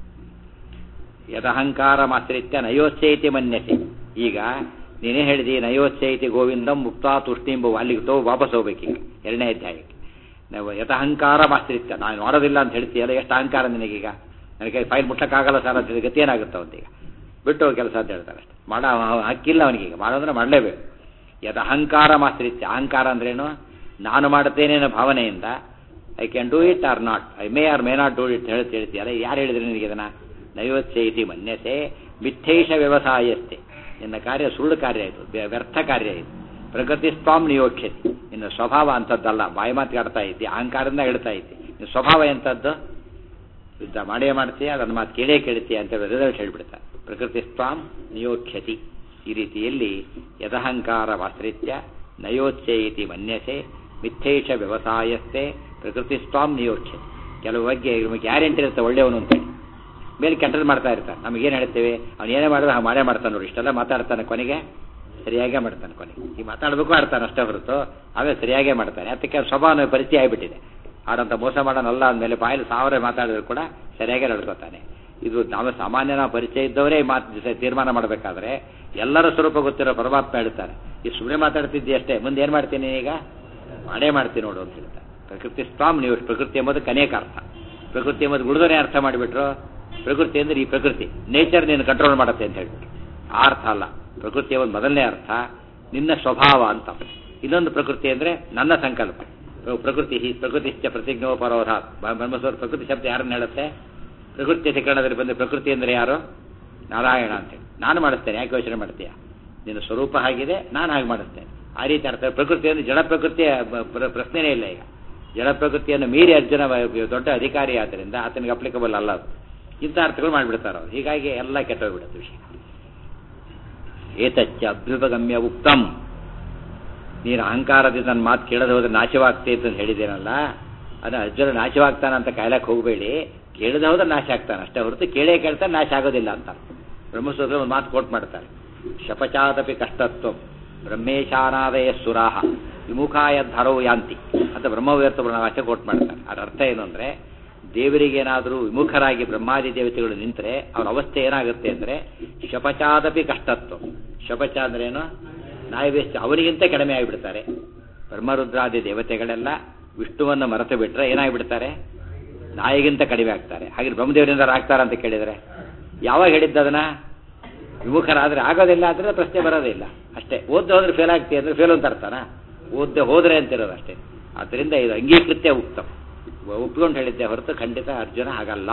ಯದಹಂಕಾರ ಮಾಶ್ರಿತ್ಯ ನಯೋಚ್ಛೈತಿ ಮನ್ಯಸಿ ಈಗ ನೀನೇ ಹೇಳಿದಿ ನಯೋಚ್ಛೈತಿ ಗೋವಿಂದಂ ಮುಕ್ತಾ ತುಷ್ಟಿಂಬು ಅಲ್ಲಿಗೆ ತಗೋ ವಾಪಸ್ ಹೋಗ್ಬೇಕೀಗ ಎರಡನೇ ಅಧ್ಯಾಯಕ್ಕೆ ನಾವು ಯಥಹಂಕಾರ ಮಾಶ್ರಿತ್ಯ ನಾನು ನೋಡೋದಿಲ್ಲ ಅಂತ ಹೇಳ್ತೀಯಲ್ಲ ಎಷ್ಟು ಅಹಂಕಾರ ನಿನಗೀಗ ನನಗೆ ಫೈಲ್ ಮುಟ್ಟಕ್ಕಾಗಲ್ಲ ಸರ್ ಅಂತ ಗತಿ ಏನಾಗುತ್ತೆ ಅವನಿಗೆ ಬಿಟ್ಟು ಹೋಗಿ ಕೆಲಸ ಅಂತ ಹೇಳ್ತಾರೆ ಅಷ್ಟೇ ಮಾಡೋ ಹಕ್ಕಿಲ್ಲ ಅವನಿಗೀಗ ಮಾಡೋದ್ರೆ ಮಾಡಲೇಬೇಕು ಯದ ಅಹಂಕಾರ ಮಾಶ್ರಿತ್ಯ ಅಹಂಕಾರ ಅಂದ್ರೇನು ನಾನು ಮಾಡುತ್ತೇನೆ ಅನ್ನೋ ಭಾವನೆಯಿಂದ I can do it or not I may or may not do it ಹೇಳ್ತಿ ಹೇಳ್ತೀಯಲ್ಲ ಯಾರು ಹೇಳಿದ್ರೆ ನಿನಗೆ ಇದನ್ನ ನೈವತ್ಸೈತಿ ಮನ್ಯಸೆ ಮಿಥ್ಯೈಷ ವ್ಯವಸಾಯಸ್ತೆ ನಿನ್ನ ಕಾರ್ಯ ಸುಳ್ಳು ಕಾರ್ಯ ಇದು ವ್ಯರ್ಥ ಕಾರ್ಯ ಇದು ಪ್ರಗತಿ ಸ್ವಾಮ್ ನಿಯೋಕ್ಷತಿ ನಿನ್ನ ಸ್ವಭಾವ ಅಂಥದ್ದಲ್ಲ ಬಾಯಿ ಮಾತಾಡ್ತಾ ಇದ್ದಿ ಅಹಂಕಾರದಿಂದ ಹೇಳ್ತಾ ಇದ್ದಿ ನಿನ್ನ ಸ್ವಭಾವ ಎಂಥದ್ದು ಯುದ್ಧ ಮಾಡೇ ಮಾಡ್ತೀಯ ಅದನ್ನು ಮಾತು ಕೇಳೇ ಕೇಳ್ತೀಯ ಅಂತ ರಿಸಲ್ಟ್ ಹೇಳ್ಬಿಡ್ತಾರೆ ಪ್ರಕೃತಿ ಸ್ವಾಮ್ ನಿಯೋಕ್ಷತಿ ಈ ರೀತಿಯಲ್ಲಿ ಯದಹಂಕಾರ ವಾಶ್ರಿತ್ಯ ನಯೋಚ್ಛೇಯಿತಿ ಮನ್ಯಸೆ ಮಿಥ್ಯೈಷ ವ್ಯವಸಾಯಸ್ಥೆ ಪ್ರಕೃತಿ ಸ್ವಾಮ್ ನಿಯೋಚ್ಛತಿ ಕೆಲವು ಬಗ್ಗೆ ನಿಮಗೆ ಗ್ಯಾರಂಟಿ ಇರುತ್ತೆ ಒಳ್ಳೆಯವನು ಅಂತೇಳಿ ಮೇಲೆ ಕೆಟ್ಟದ್ದು ಮಾಡ್ತಾ ಇರ್ತಾನೆ ನಮಗೇನು ಹೇಳ್ತೇವೆ ಅವ್ನು ಏನೇ ಮಾಡಿದ್ರೆ ಹಾಗೆ ಮಾಡೇ ಮಾಡ್ತಾನೆ ನೋಡಿ ಇಷ್ಟೆಲ್ಲ ಮಾತಾಡ್ತಾನೆ ಕೊನೆಗೆ ಸರಿಯಾಗೇ ಮಾಡ್ತಾನೆ ಕೊನೆಗೆ ಈ ಮಾತಾಡಬೇಕು ಆಡ್ತಾನೆ ಅಷ್ಟೇ ಹೊರತು ಅವೇ ಸರಿಯಾಗೇ ಮಾಡ್ತಾನೆ ಅದಕ್ಕೆ ಸ್ವಭಾವ ಪರಿಚಯ ಆಗಿಬಿಟ್ಟಿದೆ ಆಡಂತ ಮೋಸ ಮಾಡೋನಲ್ಲ ಅಂದಮೇಲೆ ಬಾಯಲ್ಲಿ ಸಾವಿರ ಮಾತಾಡಿದ್ರು ಕೂಡ ಸರಿಯಾಗೇ ನಡ್ಕೋತಾನೆ ಇದು ನಾವು ಸಾಮಾನ್ಯ ನಾವು ಪರಿಚಯ ಇದ್ದವರೇ ಮಾತು ತೀರ್ಮಾನ ಮಾಡಬೇಕಾದ್ರೆ ಎಲ್ಲರ ಸ್ವರೂಪ ಗೊತ್ತಿರೋ ಪರಮಾತ್ಮ ಹೇಳ್ತಾರೆ ಈ ಸುಮ್ಮನೆ ಮಾತಾಡ್ತಿದ್ದಿ ಅಷ್ಟೇ ಮುಂದೆ ಏನು ಮಾಡ್ತೀನಿ ಈಗ ಮಾಡೇ ಮಾಡ್ತೀನಿ ನೋಡು ಅಂತ ಹೇಳ್ತಾರೆ ಪ್ರಕೃತಿ ಸ್ವಾಮ್ ನೀವು ಪ್ರಕೃತಿ ಎಂಬುದಕ್ಕೆ ಅನೇಕ ಅರ್ಥ ಪ್ರಕೃತಿ ಎಂಬುದು ಗುಡಿದೋನೇ ಅರ್ಥ ಮಾಡಿಬಿಟ್ರು ಪ್ರಕೃತಿ ಅಂದ್ರೆ ಈ ಪ್ರಕೃತಿ ನೇಚರ್ ನೀನು ಕಂಟ್ರೋಲ್ ಮಾಡುತ್ತೆ ಅಂತ ಹೇಳ್ಬಿಟ್ಟು ಆ ಅರ್ಥ ಅಲ್ಲ ಪ್ರಕೃತಿಯ ಒಂದು ಮೊದಲನೇ ಅರ್ಥ ನಿನ್ನ ಸ್ವಭಾವ ಅಂತ ಇನ್ನೊಂದು ಪ್ರಕೃತಿ ಅಂದ್ರೆ ನನ್ನ ಸಂಕಲ್ಪ ಪ್ರ- ಪ್ರಕೃತಿ ಹಿ ಪ್ರಕೃತಿಶ್ಚ ಪ್ರತಿಜ್ಞೋಪರೋಧ ಬ್ರಹ್ಮಸ್ವರ ಪ್ರಕೃತಿ ಶಬ್ದ ಯಾರನ್ನ ಹೇಳುತ್ತೆ ಪ್ರಕೃತಿ ಅಧಿಕರಣದಲ್ಲಿ ಬಂದ ಪ್ರಕೃತಿ ಅಂದ್ರೆ ಯಾರು ನಾರಾಯಣ ಅಂತೇಳಿ ನಾನು ಮಾಡಿಸ್ತೇನೆ ಯಾಕೆ ಯೋಚನೆ ಮಾಡ್ತೀಯ ನಿನ್ನ ಸ್ವರೂಪ ಹಾಗಿದೆ ನಾನು ಹಾಗೆ ಮಾಡಿಸ್ತೇನೆ ಆ ರೀತಿ ಅರ್ಥ ಪ್ರಕೃತಿ ಅಂದ್ರೆ ಜಡ ಪ್ರಕೃತಿಯ ಬ- ಪ್ರ- ಪ್ರಶ್ನೆನೇ ಇಲ್ಲ ಈಗ ಜಡ ಪ್ರಕೃತಿಯನ್ನು ಮೀರಿ ಅರ್ಜುನ ವ- ದೊಡ್ಡ ಅಧಿಕಾರಿ ಆದ್ದರಿಂದ ಆತನಿಗೆ ಅಪ್ಲಿಕಬಲ್ ಅಲ್ಲ ಅದು ಇಂಥ ಅರ್ಥಗಳು ಮಾಡಿಬಿಡ್ತಾರೆ ಅವರು ಹೀಗಾಗಿ ಎಲ್ಲ ಕೆಟ್ಟೋಗ್ಬಿಡುತ್ತೆ ವಿಷಯ ಏತಚ್ಚ ಅಭ್ಯುಪಗಮ್ಯ ಉಕ್ತಂ ನೀನು ಅಹಂಕಾರದಿಂದ ನನ್ನ ಮಾತು ಕೇಳದೆ ಹೋದ್ರೆ ನಾಶವಾಗ್ತೇ ಅಂತ ಹೇಳಿದ್ದೇನಲ್ಲ ಅದು ಅರ್ಜುನ ನಾಶವಾಗ್ತಾನೆ ಅಂತ ಕಾಯ್ಲಕ್ಕೆ ಹೋಗಬೇಡಿ ಕೇಳದೆ ಹೋದ್ರೆ ನಾಶ ಆಗ್ತಾನೆ ಅಷ್ಟೇ ಹೊರತು ಕೇಳೇ ಕೇಳ್ತಾನೆ ನಾಶ ಆಗೋದಿಲ್ಲ ಅಂತ ಬ್ರಹ್ಮಸೂತ್ರ ಒಂದು ಮಾತು ಕೋಟ್ ಮಾಡ್ತಾರೆ ಶಪಚಾದಪಿ ಕಷ್ಟತ್ವ ಬ್ರಹ್ಮೇಶಾನಾದಯ ಸುರಾಹ ವಿಮುಖಾಯ ಧರೋ ಯಾಂತಿ ಅಂತ ಬ್ರಹ್ಮವ್ಯರ್ಥ ಭಾಷೆ ಕೋಟ್ ಮಾಡ್ತಾರೆ ಅದರ ಅರ್ಥ ಏನು ಅಂದರೆ ದೇವರಿಗೇನಾದರೂ ವಿಮುಖರಾಗಿ ಬ್ರಹ್ಮಾದಿ ದೇವತೆಗಳು ನಿಂತರೆ ಅವ್ರ ಅವಸ್ಥೆ ಏನಾಗುತ್ತೆ ಅಂದರೆ ಶಪಚಾದಪಿ ಕಷ್ಟತ್ವ ಶಪಚ ಅಂದ್ರೇನು ನಾಯವೇಶ ಅವರಿಗಿಂತ ಕಡಿಮೆ ಆಗಿಬಿಡ್ತಾರೆ ಬ್ರಹ್ಮರುದ್ರಾದಿ ದೇವತೆಗಳೆಲ್ಲ ವಿಷ್ಣುವನ್ನು ಮರೆತು ಬಿಟ್ರೆ ಏನಾಗಿಬಿಡ್ತಾರೆ ನಾಯಿಗಿಂತ ಕಡಿಮೆ ಆಗ್ತಾರೆ ಹಾಗೆ ಬ್ರಹ್ಮದೇವರಿಂದ ಆಗ್ತಾರ ಅಂತ ಕೇಳಿದರೆ ಯಾವಾಗ ಹೇಳಿದ್ದು ಅದನ್ನ ವಿಮುಖರಾದ್ರೆ ಆಗೋದಿಲ್ಲ ಅಂದ್ರೆ ಪ್ರಶ್ನೆ ಬರೋದಿಲ್ಲ ಅಷ್ಟೇ ಓದ್ದೆ ಹೋದ್ರೆ ಫೇಲ್ ಆಗ್ತೀಯ ಅಂದ್ರೆ ಫೇಲ್ ಅಂತ ಅರ್ಥನ ಓದ್ದೆ ಹೋದ್ರೆ ಅಂತಿರೋದು ಅಷ್ಟೇ ಆದ್ದರಿಂದ ಇದು ಅಂಗೀಕೃತ್ಯ ಉಕ್ತಂ ಒಪ್ಕೊಂಡು ಹೇಳಿದ್ದೆ ಹೊರತು ಖಂಡಿತ ಅರ್ಜುನ ಹಾಗಲ್ಲ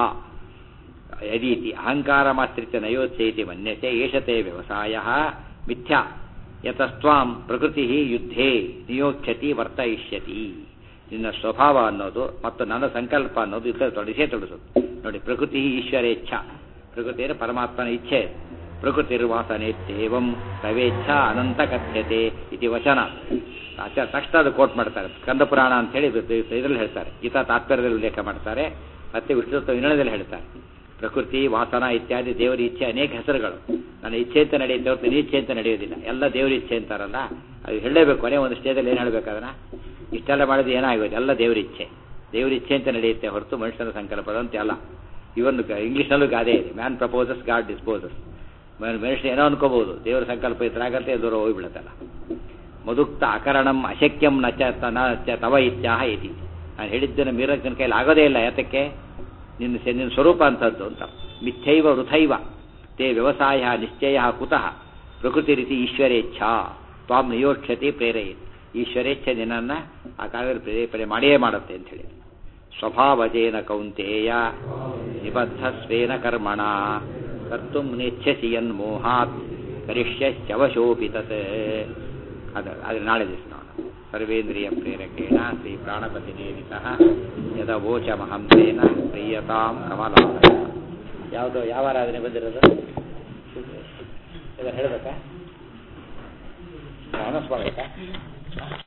ಯದೀತಿ ಅಹಂಕಾರ ಮಾಸ್ತ್ರಿತ್ಯ ನಯೋತ್ಸೇತಿ ಮನ್ಯತೆ ಏಷತೆ ವ್ಯವಸಾಯ ಮಿಥ್ಯಾ ಯತಸ್ತ್ವಾಂ ಪ್ರಕೃತಿ ಯುದ್ಧೇ ನಿಯೋಕ್ಷತಿ ವರ್ತಯಿಷ್ಯತಿ ನಿನ್ನ ಸ್ವಭಾವ ಅನ್ನೋದು ಮತ್ತು ನನ್ನ ಸಂಕಲ್ಪ ಅನ್ನೋದು ಯುದ್ಧ ತೊಡಸೇ ತೊಡಸುತ್ತೆ ನೋಡಿ ಪ್ರಕೃತಿ ಈಶ್ವರ ಇಚ್ಛಾ ಪ್ರಕೃತಿ ಅಂದರೆ ಪರಮಾತ್ಮನ ಇಚ್ಛೆ ಪ್ರಕೃತಿರ್ವಾಸನೇತ್ಯೇವಂ ತವೇಚ್ಛಾ ಅನಂತ ಕಥ್ಯತೆ ಇತಿ ವಚನ ಆಚಾರ್ಯ ತಕ್ಷಣ ಅದು ಕೋಟ್ ಮಾಡ್ತಾರೆ ಸ್ಕಂದ ಪುರಾಣ ಅಂತ ಹೇಳಿ ಇದರಲ್ಲಿ ಹೇಳ್ತಾರೆ ಗೀತಾ ತಾತ್ಪರ್ಯದಲ್ಲಿ ಉಲ್ಲೇಖ ಮಾಡ್ತಾರೆ ಮತ್ತೆ ವಿಷ್ಣು ವಿನಯದಲ್ಲಿ ಹೇಳ್ತಾರೆ ಪ್ರಕೃತಿ ವಾಸನ ಇತ್ಯಾದಿ ದೇವರ ಇಚ್ಛೆ ಅನೇಕ ಹೆಸರುಗಳು ನನ್ನ ಇಚ್ಛೆ ಅಂತ ನಡೆಯುತ್ತೆ ಹೊರತು ನೀ ಇಚ್ಛೆ ಅಂತ ನಡೆಯೋದಿಲ್ಲ ಎಲ್ಲ ದೇವರ ಇಚ್ಛೆ ಅಂತಾರಲ್ಲ ಅದು ಹೇಳಲೇಬೇಕು ಕೊನೆ ಒಂದು ಸ್ಟೇಜಲ್ಲಿ ಏನು ಹೇಳಬೇಕು ಅದನ್ನ ಇಷ್ಟೆಲ್ಲ ಮಾಡಿದ್ರೆ ಏನಾಗೋದು ಎಲ್ಲ ದೇವರ ಇಚ್ಛೆ ದೇವರ ಇಚ್ಛೆ ಅಂತ ನಡೆಯುತ್ತೆ ಹೊರತು ಮನುಷ್ಯನ ಸಂಕಲ್ಪ ಅಂತ ಅಲ್ಲ ಇವನ್ ಇಂಗ್ಲೀಷ್ನಲ್ಲೂ ಗಾದೆ ಇದೆ ಮ್ಯಾನ್ ಪ್ರಪೋಸಸ್ ಗಾಡ್ ಡಿಸ್ಪೋಸಸ್ ಮನುಷ್ಯ ಏನೋ ಅನ್ಕೋಬಹುದು ದೇವರ ಸಂಕಲ್ಪ ಇದ್ರಾಗತ್ತೆ ದೂರ ಹೋಗ್ಬಿಡುತ್ತಲ್ಲ ಮದುಕ್ತ ಅಕರಣಂ ಅಶಕ್ಯಂ ನ ಚ ತ- ನ ಚ ತವ ಇತ್ಯಾಹ ಇತಿ ನಾನು ಹೇಳಿದ್ದನ್ನು ಮೀರಕ್ಕನ ಕೈಲಿ ಆಗೋದೇ ಇಲ್ಲ ಯಾತಕ್ಕೆ ನಿನ್ನ ಸೆ- ನಿನ್ನ ಸ್ವರೂಪ ಅಂತದ್ದು ಅಂತ ಮಿಥ್ಯೈವ ವೃಥೈವ ತೇ ವ್ಯವಸಾಯ ನಿಶ್ಚಯ ಕುತಃ ಪ್ರಕೃತಿ ರೀತಿ ಈಶ್ವರೇಚ್ಛಾ ತ್ವಾಂ ನಿಯೋಕ್ಷತಿ ಪ್ರೇರೆಯಿತ್ ಈಶ್ವರೇಚ್ಛೆ ನಿನ್ನನ್ನು ಆ ಕಾಲದಲ್ಲಿ ಪ್ರೇರೇಪಣೆ ಮಾಡಿಯೇ ಮಾಡುತ್ತೆ ಅಂತ ಹೇಳಿ ಸ್ವಭಾವಜೇನ ಕೌಂತೇಯ ನಿಬದ್ಧ ಸ್ವೇನ ಕರ್ಮಣ ಕರ್ತು ನೆಚ್ಛಸಿ ಯನ್ಮೋಹಾತ್ ಕರಿಷ್ಯಶ್ಚವಶೋಪಿ ತತ್ ಅದು ಆದರೆ ನಾಳೆ ದಿವಸ ನೋಡೋಣ ಸರ್ವೇಂದ್ರಿಯ ಪ್ರೇರಕೇಣ ಶ್ರೀ ಪ್ರಾಣಪತಿ ನೇಮಿತಃ ಯದವೋಚಮಹಂಸೇನ ಪ್ರೀಯತಾಂ ಕಮಲ ಯಾವುದೋ ಯಾವ ಆರಾಧನೆ ಬಂದಿರೋದು ಇದನ್ನು ಹೇಳಬೇಕಾ ಸ್ವಾಮಿ